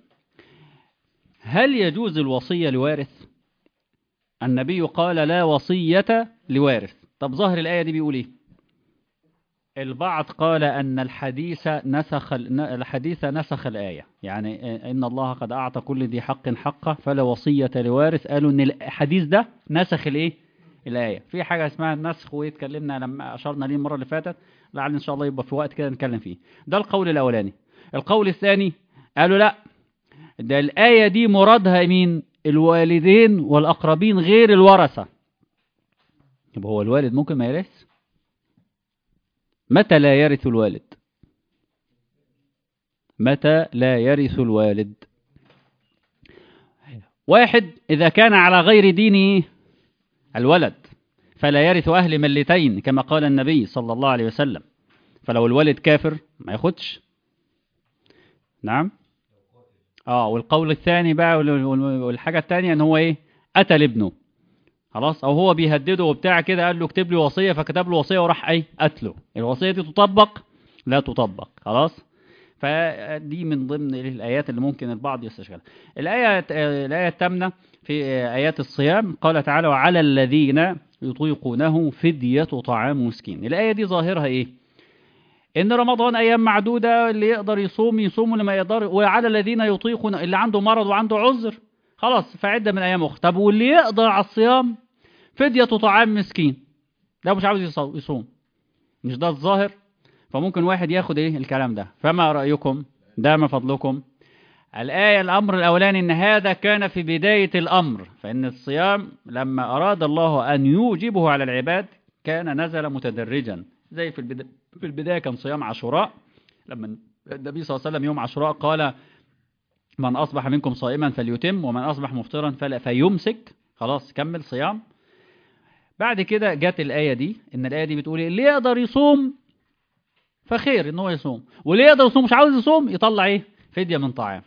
هل يجوز الوصية لوارث النبي قال لا وصية لوارث طب ظاهر الآية دي بيقول إيه البعض قال أن الحديث نسخ الحديث نسخ الآية يعني إن الله قد أعطى كل ذي حق حقه فلا وصية لوارث قالوا أن الحديث ده نسخ الإيه الآية في حاجة اسمها النسخ واتكلمنا لما أشرنا ليه المرة اللي فاتت لعل إن شاء الله يبقى في وقت كده نتكلم فيه ده القول الأولاني القول الثاني قالوا لا ده الآية دي مرادها مين الوالدين والأقربين غير الورثة يبقى هو الوالد ممكن ما يرث متى لا يرث الوالد متى لا يرث الوالد واحد إذا كان على غير دينه الولد فلا يرث أهل ملتين كما قال النبي صلى الله عليه وسلم فلو الولد كافر ما ياخدش نعم اه والقول الثاني بقى وال- وال- والحاجة الثانية ان هو ايه قتل ابنه خلاص او هو بيهدده وبتاع كده قال له اكتب لي وصية فكتب له وصية وراح ايه قتله الوصية دي تطبق لا تطبق خلاص فدي من ضمن الآيات اللي ممكن البعض يستشغلها الآية الآية الثامنة في آيات الصيام قال تعالى وعلى الذين يطيقونه فدية طعام مسكين الآية دي ظاهرها إيه إن رمضان أيام معدودة اللي يقدر يصوم يصوم واللي ما يقدر وعلى الذين يطيقون اللي عنده مرض وعنده عذر خلاص فعدة من أيام أخرى طب واللي يقدر على الصيام فدية طعام مسكين ده مش عاوز يصو- يصوم مش ده الظاهر فممكن واحد ياخد ايه الكلام ده فما رأيكم ده ما فضلكم الآية الأمر الأولاني أن هذا كان في بداية الأمر فإن الصيام لما أراد الله أن يوجبه على العباد كان نزل متدرجا زي في البداية, في البداية كان صيام عاشوراء لما النبي صلى الله عليه وسلم يوم عاشوراء قال من أصبح منكم صائما فليتم ومن أصبح مفطرا فلا فيمسك خلاص كمل صيام بعد كده جت الآية دي إن الآية دي بتقول إيه؟ اللي يقدر يصوم فخير ان هو يصوم واللي يقدر يصوم مش عاوز يصوم يطلع ايه فدية من طعام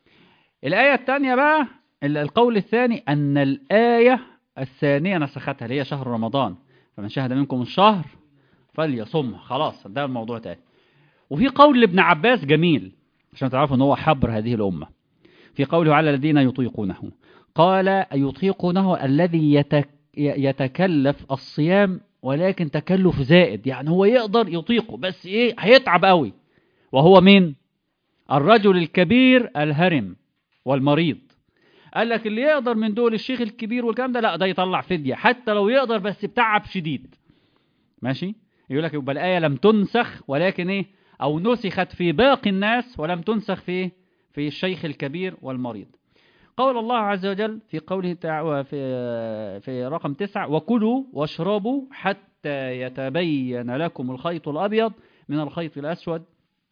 الآية الثانية بقى ال- القول الثاني أن الآية الثانية نسختها اللي هي شهر رمضان فمن شهد منكم الشهر فليصم خلاص ده الموضوع تاني وفي قول لابن عباس جميل عشان تعرفوا ان هو حبر هذه الأمة في قوله على الذين يطيقونه قال يطيقونه الذي يتك يتكلف الصيام ولكن تكلف زائد يعني هو يقدر يطيقه بس ايه هيتعب قوي وهو مين الرجل الكبير الهرم والمريض قال لك اللي يقدر من دول الشيخ الكبير والكلام ده لا ده يطلع فدية حتى لو يقدر بس بتعب شديد ماشي يقول لك يبقى الآية لم تنسخ ولكن ايه او نسخت في باقي الناس ولم تنسخ في في الشيخ الكبير والمريض قول الله عز وجل في قوله تعالى في في رقم تسعة وكلوا واشربوا حتى يتبين لكم الخيط الأبيض من الخيط الأسود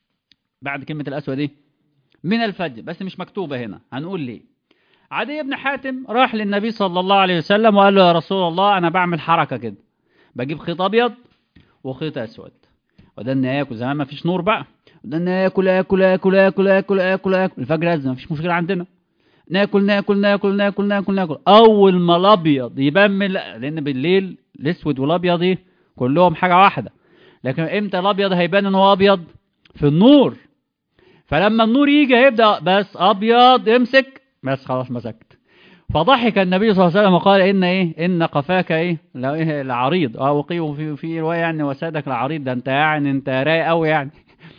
بعد كلمة الأسود إيه؟ من الفجر بس مش مكتوبة هنا هنقول ليه عدي بن حاتم راح للنبي صلى الله عليه وسلم وقال له يا رسول الله أنا بعمل حركة كده بجيب خيط أبيض وخيط أسود وده ياكل زمان ما فيش نور بقى وده ياكل ياكل ياكل ياكل ياكل ياكل ياكل الفجر أذن ما فيش مشكلة عندنا ناكل ناكل ناكل ناكل ناكل ناكل اول ما الابيض يبان من لان بالليل الاسود والابيض ايه كلهم حاجه واحده لكن امتى الابيض هيبان ان هو ابيض في النور فلما النور يجي هيبدا بس ابيض امسك بس خلاص مسكت فضحك النبي صلى الله عليه وسلم وقال ان ايه ان قفاك ايه لا ايه العريض اه وقيه في في روايه يعني وسادك العريض ده انت يعني انت رايق قوي يعني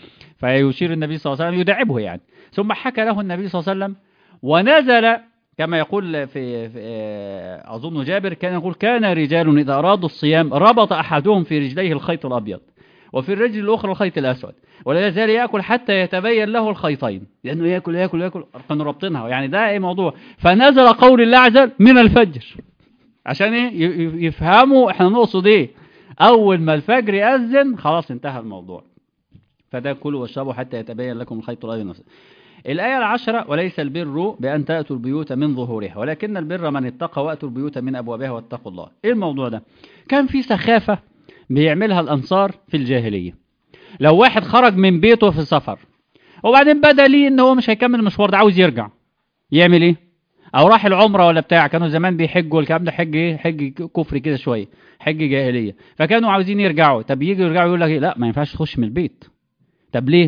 فيشير النبي صلى الله عليه وسلم يدعبه يعني ثم حكى له النبي صلى الله عليه وسلم ونزل كما يقول في, في أظن جابر كان يقول كان رجال إذا أرادوا الصيام ربط أحدهم في رجليه الخيط الأبيض وفي الرجل الأخرى الخيط الأسود ولا يزال يأكل حتى يتبين له الخيطين لأنه يأكل يأكل يأكل كانوا رابطينها يعني ده إيه موضوع فنزل قول الله عز وجل من الفجر عشان إيه يفهموا إحنا نقصد إيه أول ما الفجر يأذن خلاص انتهى الموضوع فده كلوا واشربوا حتى يتبين لكم الخيط الأبيض نفسه الآية العشرة وليس البر بأن تأتوا البيوت من ظهورها ولكن البر من اتقى وأتوا البيوت من أبوابها واتقوا الله إيه الموضوع ده كان في سخافة بيعملها الأنصار في الجاهلية لو واحد خرج من بيته في سفر وبعدين بدا ليه ان هو مش هيكمل المشوار ده عاوز يرجع يعمل ايه او راح العمره ولا بتاع كانوا زمان بيحجوا الكلام ده حج ايه حج كفر كده شويه حج جاهليه فكانوا عاوزين يرجعوا طب يجي يرجعوا يقول لك إيه؟ لا ما ينفعش تخش من البيت طب ليه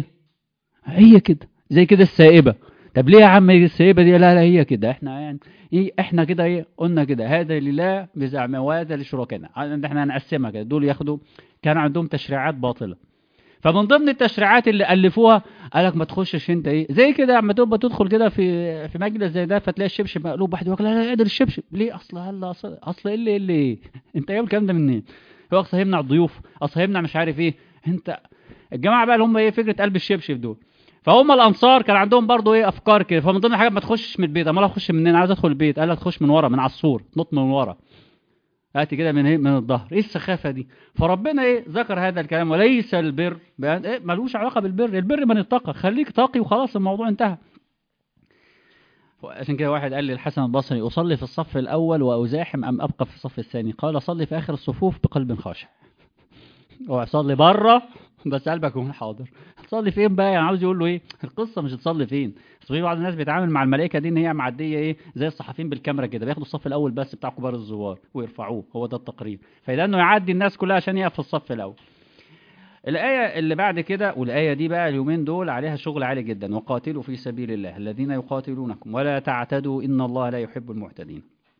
هي كده زي كده السائبة طب ليه يا عم السائبة دي لا لا هي كده احنا يعني ايه احنا كده ايه قلنا كده هذا لله بزعم وهذا لشركائنا احنا هنقسمها كده دول ياخدوا كان عندهم تشريعات باطلة فمن ضمن التشريعات اللي الفوها قال لك ما تخشش انت ايه زي كده اما تبقى تدخل كده في في مجلس زي ده فتلاقي الشبشب مقلوب واحد يقول لا لا قادر الشبشب ليه اصل هلا اصل اصل ايه اللي ايه اللي انت جايب الكلام ده منين هو اصل هيمنع الضيوف اصل هيمنع مش عارف ايه انت الجماعه بقى اللي هم ايه فكره قلب الشبشب دول فهم الانصار كان عندهم برضو ايه افكار كده فمن ضمن الحاجات ما تخشش من البيت امال اخش منين عايز ادخل البيت قال لك تخش من ورا من على السور نط من ورا هاتي كده من ايه من الظهر ايه السخافه دي فربنا ايه ذكر هذا الكلام وليس البر بأن إيه ملوش علاقه بالبر البر من اتقى خليك تقي وخلاص الموضوع انتهى عشان كده واحد قال لي الحسن البصري اصلي في الصف الاول وازاحم ام ابقى في الصف الثاني قال صلي في اخر الصفوف بقلب خاشع وصلي بره بس قلبك يكون حاضر تصلي فين بقى يعني عاوز يقول له ايه القصه مش تصلي فين في بعض الناس بيتعامل مع الملائكه دي ان هي معديه ايه زي الصحفيين بالكاميرا كده بياخدوا الصف الاول بس بتاع كبار الزوار ويرفعوه هو ده التقرير فاذا انه يعدي الناس كلها عشان يقف في الصف الاول الآية اللي بعد كده والآية دي بقى اليومين دول عليها شغل عالي جدا وقاتلوا في سبيل الله الذين يقاتلونكم ولا تعتدوا إن الله لا يحب المعتدين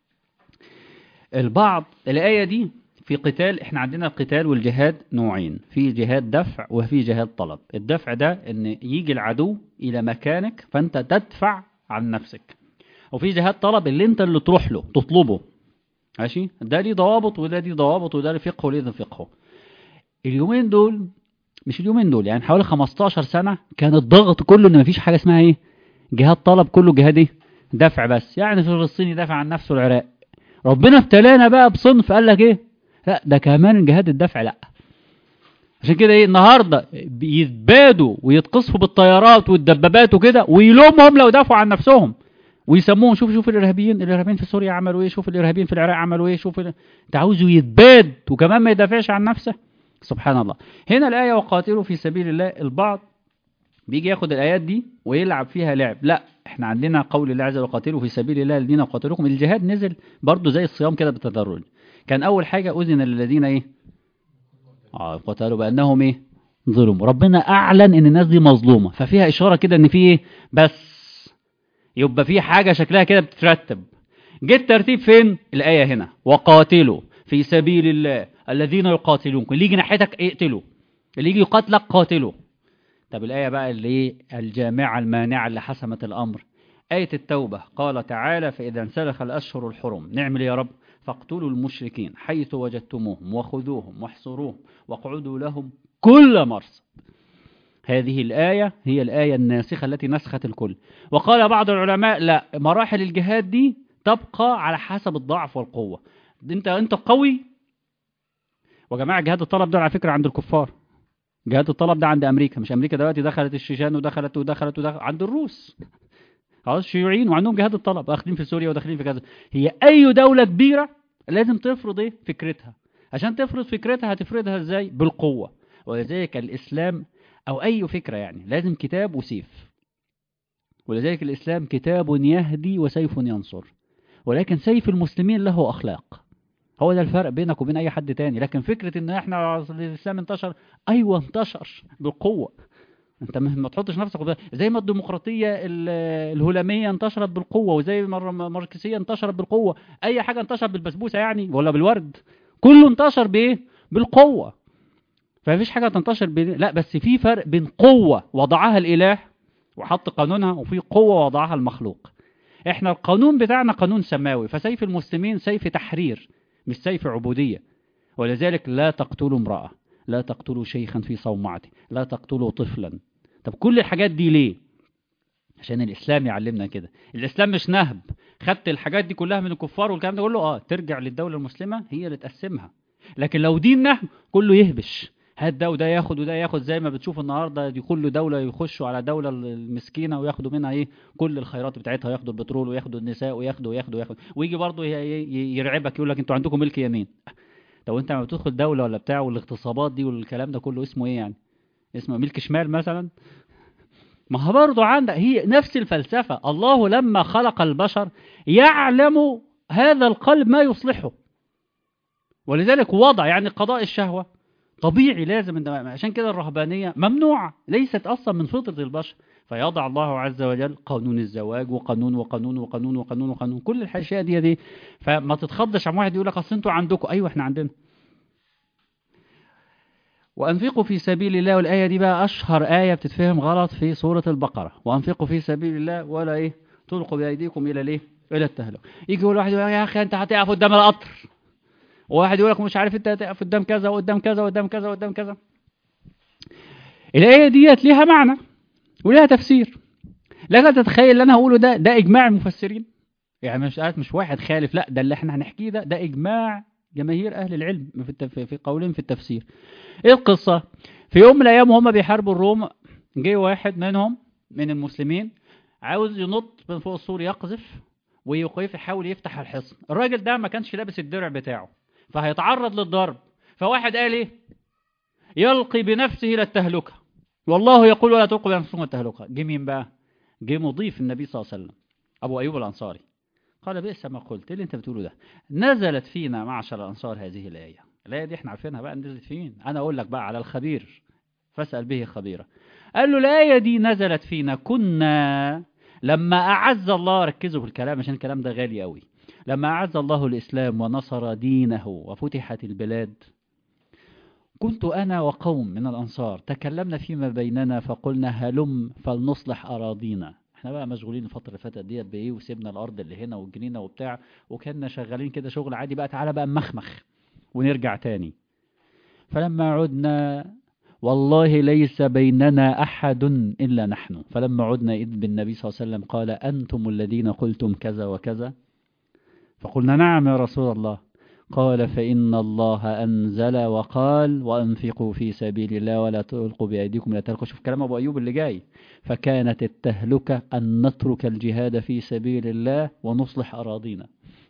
البعض الآية دي في قتال احنا عندنا القتال والجهاد نوعين في جهاد دفع وفي جهاد طلب الدفع ده ان يجي العدو الى مكانك فانت تدفع عن نفسك وفي جهاد طلب اللي انت اللي تروح له تطلبه ماشي ده ليه ضوابط وده ليه ضوابط وده ليه فقه وليه فقه اليومين دول مش اليومين دول يعني حوالي 15 سنة كان الضغط كله ان مفيش حاجة اسمها ايه جهاد طلب كله جهاد ايه دفع بس يعني فلسطين يدافع عن نفسه العراق ربنا ابتلانا بقى بصنف قال لك ايه لا ده كمان جهاد الدفع لا عشان كده ايه النهارده بيتبادوا ويتقصفوا بالطيارات والدبابات وكده ويلومهم لو دافعوا عن نفسهم ويسموهم شوف شوف الارهابيين الارهابيين في سوريا عملوا ايه شوف الارهابيين في العراق عملوا ايه شوف ال... انت عاوزه يتباد وكمان ما يدافعش عن نفسه سبحان الله هنا الايه وقاتلوا في سبيل الله البعض بيجي ياخد الايات دي ويلعب فيها لعب لا احنا عندنا قول الله عز وجل وقاتلوا في سبيل الله الذين يقاتلوكم الجهاد نزل برضه زي الصيام كده بالتدرج كان أول حاجة أذن للذين إيه آه قتلوا بأنهم إيه ظلموا ربنا أعلن إن الناس دي مظلومة ففيها إشارة كده إن في إيه بس يبقى في حاجة شكلها كده بتترتب جه الترتيب فين الآية هنا وقاتلوا في سبيل الله الذين يقاتلونكم اللي يجي ناحيتك اقتلوا اللي يجي يقاتلك قاتله طب الآية بقى اللي إيه الجامعة المانعة اللي حسمت الأمر آية التوبة قال تعالى فإذا انسلخ الأشهر الحرم نعمل يا رب فاقتلوا المشركين حيث وجدتموهم وخذوهم واحصروهم واقعدوا لهم كل مرصد هذه الآية هي الآية الناسخة التي نسخت الكل وقال بعض العلماء لا مراحل الجهاد دي تبقى على حسب الضعف والقوة انت انت قوي وجماعة جهاد الطلب ده على فكرة عند الكفار جهاد الطلب ده عند أمريكا مش أمريكا دلوقتي دخلت الشيشان ودخلت ودخلت ودخلت عند الروس خلاص الشيوعيين وعندهم جهاد الطلب داخلين في سوريا وداخلين في كذا هي أي دولة كبيرة لازم تفرض ايه فكرتها عشان تفرض فكرتها هتفرضها ازاي بالقوة ولذلك الإسلام أو أي فكرة يعني لازم كتاب وسيف ولذلك الإسلام كتاب يهدي وسيف ينصر ولكن سيف المسلمين له أخلاق هو ده الفرق بينك وبين أي حد تاني لكن فكرة إن إحنا الإسلام انتشر أيوة انتشر بالقوة انت ما تحطش نفسك قدام زي ما الديمقراطيه الهلاميه انتشرت بالقوه وزي ما الماركسيه انتشرت بالقوه اي حاجه انتشرت بالبسبوسه يعني ولا بالورد كله انتشر بايه بالقوه فمفيش حاجه تنتشر ب... لا بس في فرق بين قوه وضعها الاله وحط قانونها وفي قوه وضعها المخلوق احنا القانون بتاعنا قانون سماوي فسيف المسلمين سيف تحرير مش سيف عبوديه ولذلك لا تقتلوا امراه لا تقتلوا شيخا في صومعته لا تقتلوا طفلا طب كل الحاجات دي ليه عشان الاسلام يعلمنا كده الاسلام مش نهب خدت الحاجات دي كلها من الكفار والكلام ده كله اه ترجع للدوله المسلمه هي اللي تقسمها لكن لو دين نهب كله يهبش هات ده وده ياخد وده ياخد زي ما بتشوف النهارده دي كل دوله يخشوا على دوله المسكينه وياخدوا منها ايه كل الخيرات بتاعتها ياخدوا البترول وياخدوا النساء وياخدوا وياخدوا وياخدوا ويجي برضه يرعبك يقول لك انتوا عندكم ملك يمين لو انت لما بتدخل دوله ولا بتاع والاغتصابات دي والكلام ده كله اسمه ايه يعني اسمه ملك شمال مثلا ما هو برضه عندك هي نفس الفلسفة الله لما خلق البشر يعلم هذا القلب ما يصلحه ولذلك وضع يعني قضاء الشهوة طبيعي لازم عشان كده الرهبانية ممنوعة ليست أصلا من فطرة البشر فيضع الله عز وجل قانون الزواج وقانون وقانون وقانون وقانون وقانون كل الاشياء دي دي فما تتخضش عن واحد يقول لك اصل انتوا عندكم ايوه احنا عندنا وأنفقوا في سبيل الله والآية دي بقى أشهر آية بتتفهم غلط في سورة البقرة وأنفقوا في سبيل الله ولا إيه تلقوا بأيديكم إلى الإيه إلى التهلكة يجي يقول واحد يا أخي أنت هتقف قدام القطر وواحد يقول لك مش عارف أنت هتقف قدام كذا وقدام كذا وقدام كذا وقدام كذا الآية ديت ليها معنى وليها تفسير لك تتخيل اللي أنا هقوله ده ده إجماع المفسرين يعني مش مش واحد خالف لا ده اللي احنا هنحكيه ده ده إجماع جماهير أهل العلم في في قولهم في التفسير ايه القصة في يوم من الايام وهم بيحاربوا الروم جه واحد منهم من المسلمين عاوز ينط من فوق السور يقذف ويقف يحاول يفتح الحصن الراجل ده ما كانش لابس الدرع بتاعه فهيتعرض للضرب فواحد قال ايه يلقي بنفسه الى التهلكة والله يقول ولا تلقوا بنفسكم التهلكة جه مين بقى جه مضيف النبي صلى الله عليه وسلم ابو ايوب الانصاري قال بئس ما قلت اللي انت بتقوله ده نزلت فينا معشر الانصار هذه الايه الآية دي احنا عارفينها بقى نزلت فين أنا أقول لك بقى على الخبير فاسأل به خبيرا قال له الآية دي نزلت فينا كنا لما أعز الله ركزوا في الكلام عشان الكلام ده غالي قوي لما أعز الله الإسلام ونصر دينه وفتحت البلاد كنت أنا وقوم من الأنصار تكلمنا فيما بيننا فقلنا هلم فلنصلح أراضينا احنا بقى مشغولين الفترة اللي فاتت ديت بإيه وسيبنا الأرض اللي هنا والجنينة وبتاع وكنا شغالين كده شغل عادي بقى تعالى بقى مخمخ ونرجع تاني فلما عدنا والله ليس بيننا أحد إلا نحن فلما عدنا إذ بالنبي صلى الله عليه وسلم قال أنتم الذين قلتم كذا وكذا فقلنا نعم يا رسول الله قال فإن الله أنزل وقال وأنفقوا في سبيل الله ولا تلقوا بأيديكم لا تلقوا شوف كلام أبو أيوب اللي جاي فكانت التهلكة أن نترك الجهاد في سبيل الله ونصلح أراضينا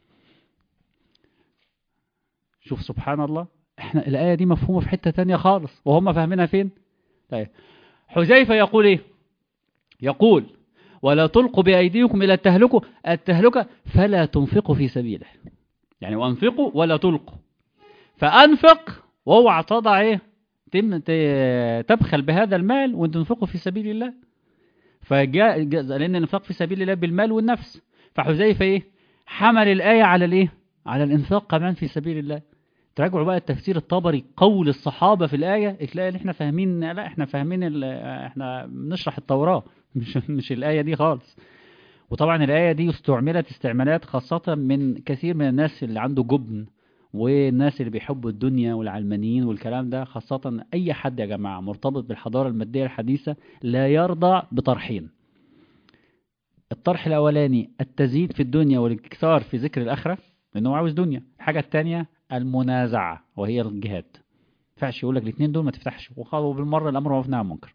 شوف سبحان الله احنا الآية دي مفهومة في حتة تانية خالص وهم فاهمينها فين طيب حذيفة يقول ايه يقول ولا تلقوا بأيديكم إلى التهلكة التهلكة فلا تنفقوا في سبيله يعني وانفقوا ولا تلقوا فأنفق واوعى تضع ايه تم تبخل بهذا المال وتنفقه في سبيل الله فجاء لأن الانفاق في سبيل الله بالمال والنفس فحذيفة ايه حمل الآية على الايه على الانفاق كمان في سبيل الله تراجعوا بقى التفسير الطبري قول الصحابة في الآية تلاقي ان احنا فاهمين لا احنا فاهمين احنا بنشرح التوراة مش مش الآية دي خالص وطبعا الآية دي استعملت استعمالات خاصة من كثير من الناس اللي عنده جبن والناس اللي بيحبوا الدنيا والعلمانيين والكلام ده خاصة أي حد يا جماعة مرتبط بالحضارة المادية الحديثة لا يرضى بطرحين الطرح الأولاني التزييد في الدنيا والاكثار في ذكر الآخرة لأنه عاوز دنيا الحاجة الثانية المنازعة وهي الجهاد ينفعش يقول لك الاثنين دول ما تفتحش وقالوا بالمرة الأمر وفناه منكر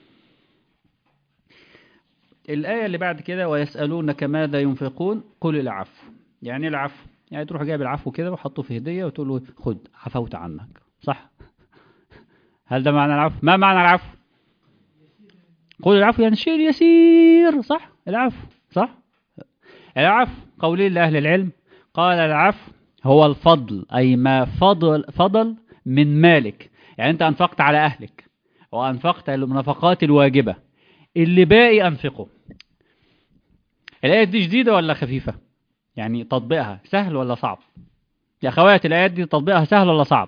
الآية اللي بعد كده ويسألونك ماذا ينفقون قل العفو يعني العفو يعني تروح جايب العفو كده وحطه في هدية وتقول له خد عفوت عنك صح هل ده معنى العفو ما معنى العفو قول العفو يعني الشيء اليسير صح العفو صح العفو قولين لأهل العلم قال العفو هو الفضل أي ما فضل فضل من مالك يعني أنت أنفقت على أهلك وأنفقت النفقات الواجبة اللي باقي أنفقه الآية دي جديدة ولا خفيفة يعني تطبيقها سهل ولا صعب يا أخواتي الآيات دي تطبيقها سهل ولا صعب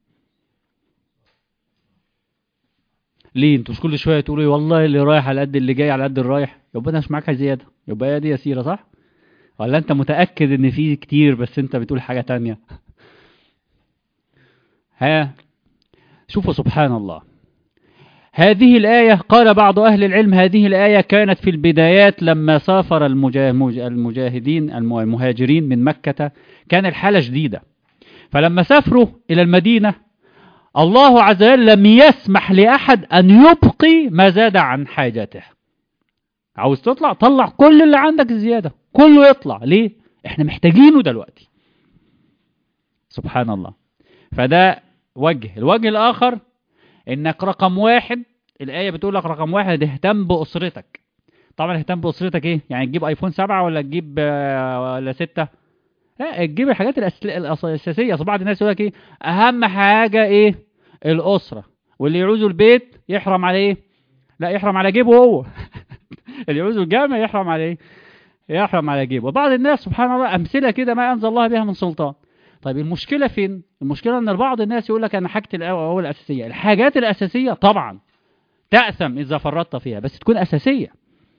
ليه انتوا مش كل شويه تقولوا لي والله اللي رايح على قد اللي جاي على قد الرايح يبقى انا مش معاك زياده يبقى هي دي يسيره صح ولا انت متاكد ان في كتير بس انت بتقول حاجه تانية ها شوفوا سبحان الله هذه الآية قال بعض أهل العلم هذه الآية كانت في البدايات لما سافر المجاهدين المهاجرين من مكة كان الحالة شديدة فلما سافروا إلى المدينة الله عز وجل لم يسمح لأحد أن يبقي ما زاد عن حاجته عاوز تطلع طلع كل اللي عندك زيادة كله يطلع ليه احنا محتاجينه دلوقتي سبحان الله فده وجه الوجه الآخر انك رقم واحد الآية بتقول لك رقم واحد اهتم بأسرتك طبعا اهتم بأسرتك ايه يعني تجيب ايفون سبعة ولا تجيب ولا ستة لا تجيب الحاجات الأساسية أصل بعض الناس يقول لك ايه أهم حاجة ايه الأسرة واللي يعوزوا البيت يحرم عليه لا يحرم على جيبه هو اللي يعوزوا الجامع يحرم عليه يحرم على جيبه وبعض الناس سبحان الله أمثلة كده ما أنزل الله بها من سلطان طيب المشكلة فين المشكلة ان بعض الناس يقول لك انا حاجتي الاول الاساسية الحاجات الاساسية طبعا تأثم اذا فرطت فيها بس تكون اساسية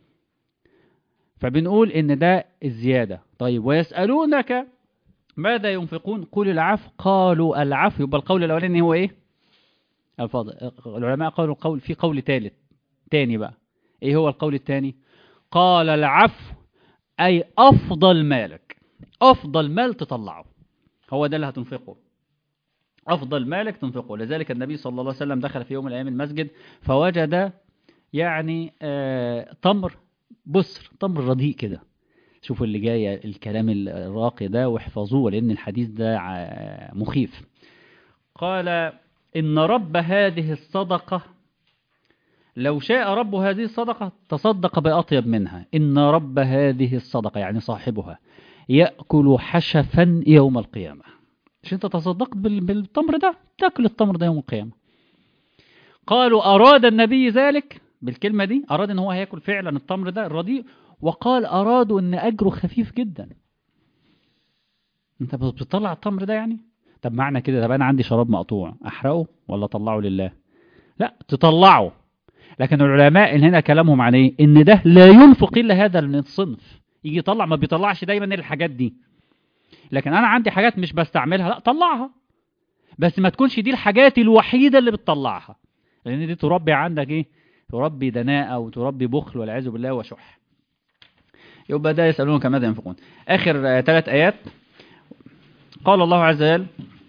فبنقول ان ده الزيادة طيب ويسألونك ماذا ينفقون قل العفو قالوا العفو يبقى القول الاولاني هو ايه الفاضل العلماء قالوا القول في قول ثالث تاني بقى ايه هو القول الثاني قال العفو اي افضل مالك افضل مال تطلعه هو ده اللي هتنفقه أفضل مالك تنفقه لذلك النبي صلى الله عليه وسلم دخل في يوم من الأيام المسجد فوجد يعني آه تمر بسر تمر رديء كده شوفوا اللي جاي الكلام الراقي ده واحفظوه لأن الحديث ده مخيف قال إن رب هذه الصدقة لو شاء رب هذه الصدقة تصدق بأطيب منها إن رب هذه الصدقة يعني صاحبها يأكل حشفا يوم القيامة مش انت تصدقت بالتمر ده تأكل التمر ده يوم القيامة قالوا أراد النبي ذلك بالكلمة دي أراد ان هو هياكل فعلا التمر ده الرديء وقال أرادوا ان أجره خفيف جدا انت بتطلع التمر ده يعني طب معنى كده طب انا عندي شراب مقطوع احرقه ولا اطلعه لله لا تطلعه لكن العلماء اللي هنا كلامهم عن ايه ان ده لا ينفق الا هذا الصنف يجي يطلع ما بيطلعش دايما الحاجات دي لكن انا عندي حاجات مش بستعملها لا طلعها بس ما تكونش دي الحاجات الوحيدة اللي بتطلعها لان دي تربي عندك ايه تربي دناءة وتربي بخل والعياذ بالله وشح يبقى ده يسألونك ماذا ينفقون اخر ثلاث ايات قال الله عز وجل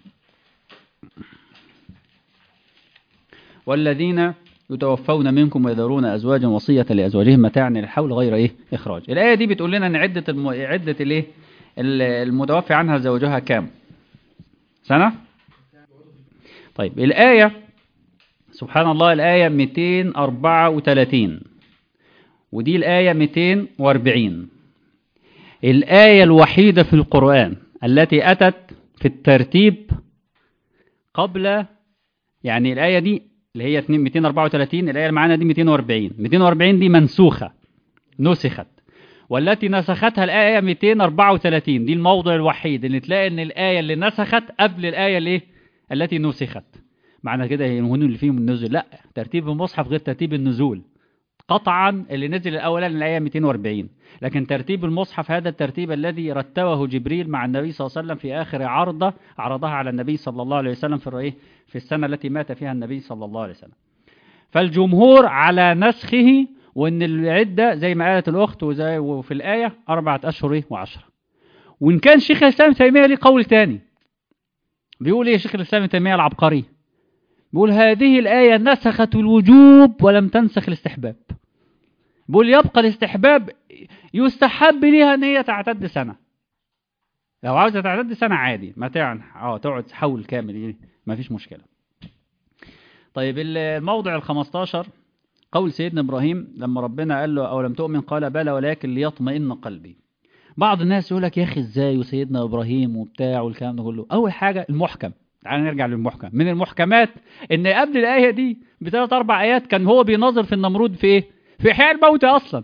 والذين يتوفون منكم ويذرون أزواجا وصية لأزواجهم متاعا للحول غير إيه إخراج الآية دي بتقول لنا أن عدة الم... عدة الإيه المتوفي عنها زوجها كام سنة طيب الآية سبحان الله الآية 234 ودي الآية 240 الآية الوحيدة في القرآن التي أتت في الترتيب قبل يعني الآية دي اللي هي 234 الآية اللي معانا دي 240 240 دي منسوخة نسخت والتي نسختها الآية 234 دي الموضع الوحيد اللي تلاقي ان الآية اللي نسخت قبل الآية اللي التي نسخت معنى كده هنا اللي فيهم النزول لا ترتيب المصحف غير ترتيب النزول قطعا اللي نزل الأولاني الآية 240 لكن ترتيب المصحف هذا الترتيب الذي رتبه جبريل مع النبي صلى الله عليه وسلم في آخر عرضة عرضها على النبي صلى الله عليه وسلم في الرئيه في السنة التي مات فيها النبي صلى الله عليه وسلم فالجمهور على نسخه وان العدة زي ما قالت الأخت وزي وفي الآية أربعة أشهر وعشرة وإن كان شيخ الإسلام تيمية ليه قول تاني بيقول إيه شيخ الإسلام تيمية العبقري بيقول هذه الآية نسخت الوجوب ولم تنسخ الاستحباب بيقول يبقى الاستحباب يستحب ليها ان هي تعتد سنة لو عاوزة تعتد سنة عادي ما اه تقعد حول كامل ما فيش مشكلة طيب الموضع ال 15 قول سيدنا ابراهيم لما ربنا قال له او لم تؤمن قال بلى ولكن ليطمئن قلبي بعض الناس يقول لك يا اخي ازاي وسيدنا ابراهيم وبتاع والكلام ده كله اول حاجه المحكم تعال نرجع للمحكم من المحكمات ان قبل الايه دي بثلاث اربع ايات كان هو بيناظر في النمرود في ايه في احياء الموتى اصلا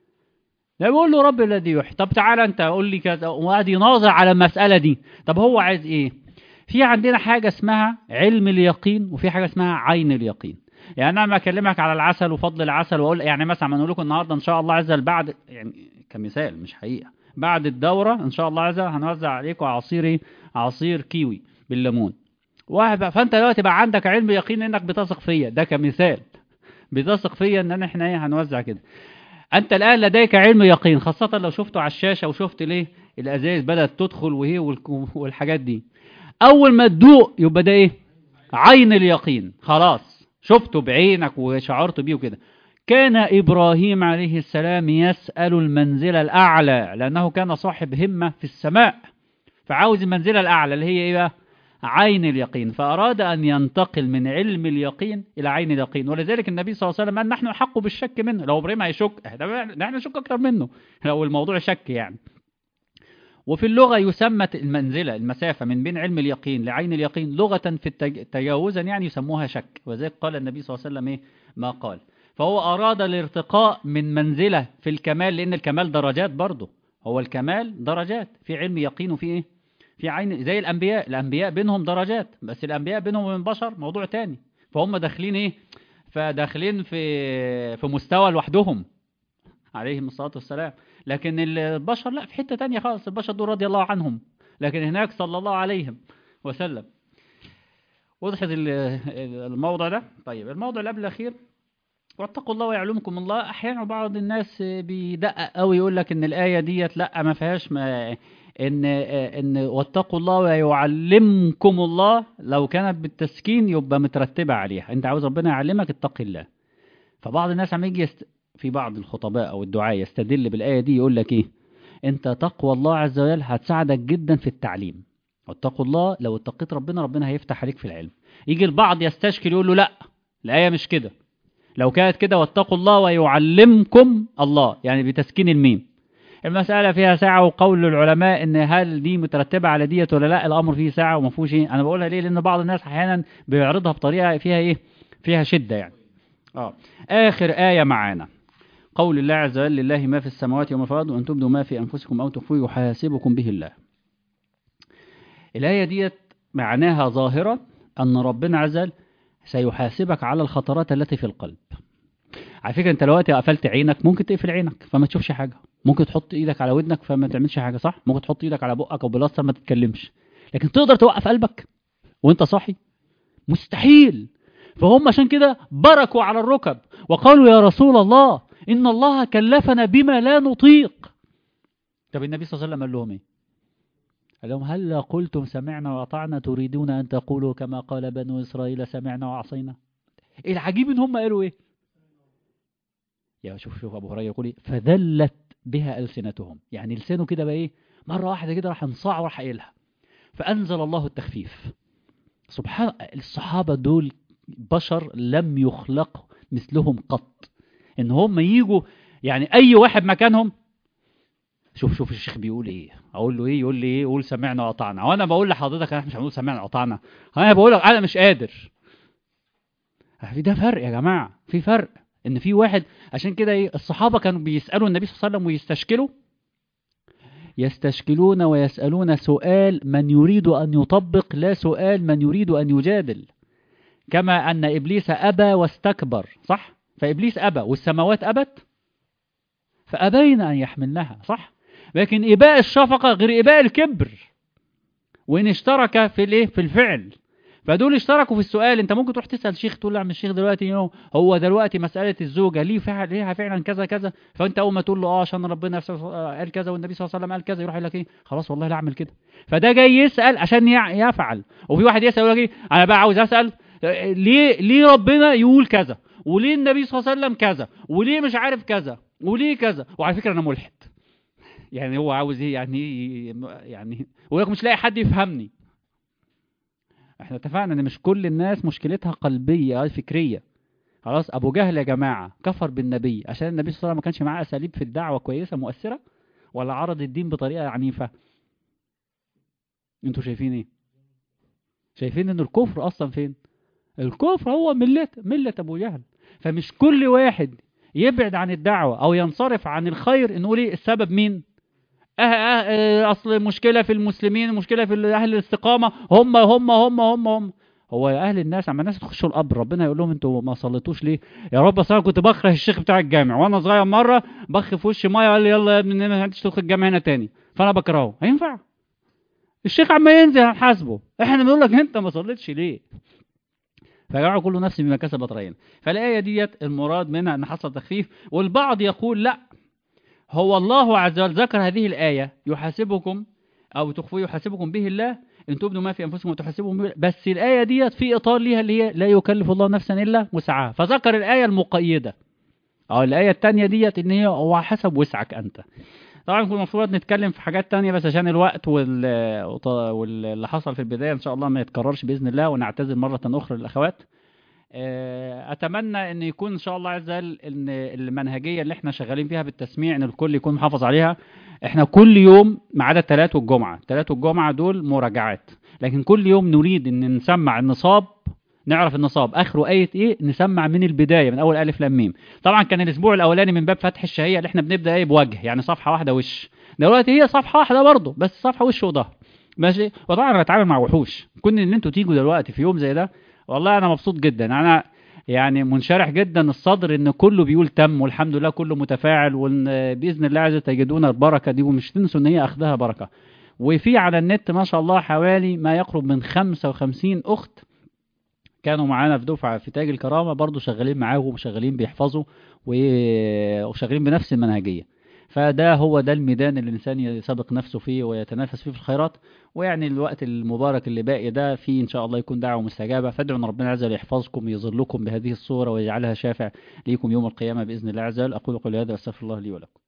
بيقول له رب الذي يحيي طب تعالى انت قول لي كذا وقعد يناظر على المساله دي طب هو عايز ايه في عندنا حاجه اسمها علم اليقين وفي حاجه اسمها عين اليقين يعني انا لما اكلمك على العسل وفضل العسل واقول يعني مثلا ما نقول لكم النهارده ان شاء الله عز وجل بعد يعني كمثال مش حقيقه بعد الدوره ان شاء الله عز وجل هنوزع عليكم عصير عصير كيوي بالليمون واحد بقى فانت دلوقتي بقى عندك علم يقين انك بتثق فيا ده كمثال بتثق فيا ان احنا ايه هنوزع كده انت الان لديك علم يقين خاصه لو شفته على الشاشه وشفت ليه الازايز بدات تدخل وهي والحاجات دي اول ما تدوق يبقى ده ايه عين اليقين خلاص شفته بعينك وشعرت بيه وكده كان إبراهيم عليه السلام يسأل المنزلة الأعلى لأنه كان صاحب همة في السماء فعاوز المنزلة الأعلى اللي هي إيه بقى عين اليقين فأراد أن ينتقل من علم اليقين إلى عين اليقين ولذلك النبي صلى الله عليه وسلم قال نحن أحق بالشك منه لو إبراهيم هيشك نحن نشك أكثر منه لو الموضوع شك يعني وفي اللغة يسمى المنزلة المسافة من بين علم اليقين لعين اليقين لغة في التجاوزا يعني يسموها شك وذلك قال النبي صلى الله عليه وسلم إيه ما قال فهو أراد الارتقاء من منزلة في الكمال لأن الكمال درجات برضه هو الكمال درجات في علم يقين وفي إيه في عين زي الأنبياء الأنبياء بينهم درجات بس الأنبياء بينهم وبين بشر موضوع تاني فهم داخلين إيه فداخلين في في مستوى لوحدهم عليهم الصلاة والسلام لكن البشر لا في حتة تانية خالص البشر دول رضي الله عنهم لكن هناك صلى الله عليهم وسلم وضحت الموضع ده طيب الموضع اللي قبل الأخير واتقوا الله ويعلمكم الله احيانا بعض الناس بيدقق قوي يقول لك ان الايه ديت لا ما فيهاش ما ان ان واتقوا الله ويعلمكم الله لو كانت بالتسكين يبقى مترتبه عليها انت عاوز ربنا يعلمك اتق الله فبعض الناس عم يجي يست... في بعض الخطباء او الدعاء يستدل بالايه دي يقول لك ايه انت تقوى الله عز وجل هتساعدك جدا في التعليم واتقوا الله لو اتقيت ربنا ربنا هيفتح عليك في العلم يجي البعض يستشكل يقول له لا الايه مش كده لو كانت كده واتقوا الله ويعلمكم الله يعني بتسكين الميم المسألة فيها ساعة وقول العلماء ان هل دي مترتبة على ديت ولا لا الامر فيه ساعة وما فيهوش ايه انا بقولها ليه لان بعض الناس احيانا بيعرضها بطريقة فيها ايه فيها شدة يعني اه اخر آية معانا قول الله عز وجل لله ما في السماوات وما في الارض وان تبدوا ما في انفسكم او تخفوه يحاسبكم به الله الآية ديت معناها ظاهرة ان ربنا عز وجل سيحاسبك على الخطرات التي في القلب على فكرة انت دلوقتي قفلت عينك ممكن تقفل عينك فما تشوفش حاجة ممكن تحط ايدك على ودنك فما تعملش حاجة صح ممكن تحط ايدك على بقك او بلاستر ما تتكلمش لكن تقدر توقف قلبك وانت صاحي مستحيل فهم عشان كده بركوا على الركب وقالوا يا رسول الله ان الله كلفنا بما لا نطيق طب النبي صلى الله عليه وسلم قال لهم ايه قال لهم هل قلتم سمعنا وأطعنا تريدون أن تقولوا كما قال بنو إسرائيل سمعنا وعصينا العجيب إن هم قالوا إيه يا شوف شوف أبو هريرة يقول إيه فذلت بها ألسنتهم يعني لسانه كده بقى إيه مرة واحدة كده راح انصاع وراح قايلها فأنزل الله التخفيف سبحان الصحابة دول بشر لم يخلق مثلهم قط إن هم يجوا يعني أي واحد مكانهم شوف شوف الشيخ بيقول ايه اقول له ايه يقول لي ايه يقول سمعنا وقطعنا وانا بقول لحضرتك احنا مش هنقول سمعنا وقطعنا انا بقول لك انا مش قادر في ده فرق يا جماعه في فرق ان في واحد عشان كده ايه الصحابه كانوا بيسالوا النبي صلى الله عليه وسلم ويستشكلوا يستشكلون ويسالون سؤال من يريد ان يطبق لا سؤال من يريد ان يجادل كما ان ابليس ابى واستكبر صح فابليس ابى والسماوات ابت فابين ان يحملنها صح لكن إباء الشفقة غير إباء الكبر وإن اشترك في الايه في الفعل فدول اشتركوا في السؤال انت ممكن تروح تسال شيخ تقول له عم الشيخ دلوقتي هو دلوقتي مساله الزوجه ليه فعل ليها فعلا كذا كذا فانت اول ما تقول له اه عشان ربنا قال كذا والنبي صلى الله عليه وسلم قال كذا يروح يقول لك ايه خلاص والله لا اعمل كده فده جاي يسال عشان يفعل وفي واحد يسال يقول لك ايه انا بقى عاوز اسال ليه ليه ربنا يقول كذا وليه النبي صلى الله عليه وسلم كذا وليه مش عارف كذا وليه كذا وعلى فكره انا ملحد يعني هو عاوز ايه يعني يعني يقول لك مش لاقي حد يفهمني احنا اتفقنا ان مش كل الناس مشكلتها قلبيه فكريه خلاص ابو جهل يا جماعه كفر بالنبي عشان النبي صلى الله عليه وسلم ما كانش معاه اساليب في الدعوه كويسه مؤثره ولا عرض الدين بطريقه عنيفه انتوا شايفين ايه شايفين ان الكفر اصلا فين الكفر هو مله مله ابو جهل فمش كل واحد يبعد عن الدعوه او ينصرف عن الخير نقول ايه السبب مين أه أه أه اصل مشكله في المسلمين مشكله في اهل الاستقامه هم هم هم هم هم هو يا اهل الناس اما الناس تخشوا القبر ربنا يقول لهم انتوا ما صليتوش ليه يا رب اصل أنا كنت بكره الشيخ بتاع الجامع وانا صغير مره بخ في وشي ميه وقال لي يلا يا ابني ما انتش تدخل الجامع هنا تاني فانا بكرهه هينفع الشيخ عما ينزل هنحاسبه احنا بنقول لك انت ما صليتش ليه فجعل كل نفس بما كسبت رهينه فالايه ديت المراد منها ان حصل تخفيف والبعض يقول لا هو الله عز وجل ذكر هذه الايه يحاسبكم او تخفوا يحاسبكم به الله ان تبدوا ما في انفسكم وتحاسبهم به بس الايه ديت في اطار ليها اللي هي لا يكلف الله نفسا الا وسعها فذكر الايه المقيده اه الايه الثانيه ديت ان هي هو حسب وسعك انت طبعا كنا المفروض نتكلم في حاجات تانية بس عشان الوقت وال... وط- واللي حصل في البداية إن شاء الله ما يتكررش بإذن الله ونعتذر مرة أخرى للأخوات آه، أتمنى إن يكون إن شاء الله عز وجل إن المنهجية اللي إحنا شغالين فيها بالتسميع إن الكل يكون محافظ عليها إحنا كل يوم ما عدا الثلاث والجمعة الثلاث والجمعة دول مراجعات لكن كل يوم نريد إن نسمع النصاب نعرف النصاب اخره ايه ايه نسمع من البدايه من اول الف لام ميم طبعا كان الاسبوع الاولاني من باب فتح الشهيه اللي احنا بنبدا ايه بوجه يعني صفحه واحده وش دلوقتي هي صفحه واحده برضه بس صفحه وش وظهر ماشي وطبعا انا بتعامل مع وحوش كون ان انتوا تيجوا دلوقتي في يوم زي ده والله انا مبسوط جدا انا يعني منشرح جدا الصدر ان كله بيقول تم والحمد لله كله متفاعل وان باذن الله عز وجل تجدون البركه دي ومش تنسوا ان هي اخذها بركه وفي على النت ما شاء الله حوالي ما يقرب من 55 اخت كانوا معانا في دفعه في تاج الكرامه برضو شغالين معاهم وشغالين بيحفظوا و- وشغالين بنفس المنهجيه فده هو ده الميدان اللي الانسان يسابق نفسه فيه ويتنافس فيه في الخيرات ويعني الوقت المبارك اللي باقي ده فيه ان شاء الله يكون دعوه مستجابه فادعوا ان ربنا عز وجل يحفظكم ويظلكم بهذه الصوره ويجعلها شافع ليكم يوم القيامه باذن الله عز وجل اقول قولي هذا واستغفر الله لي ولكم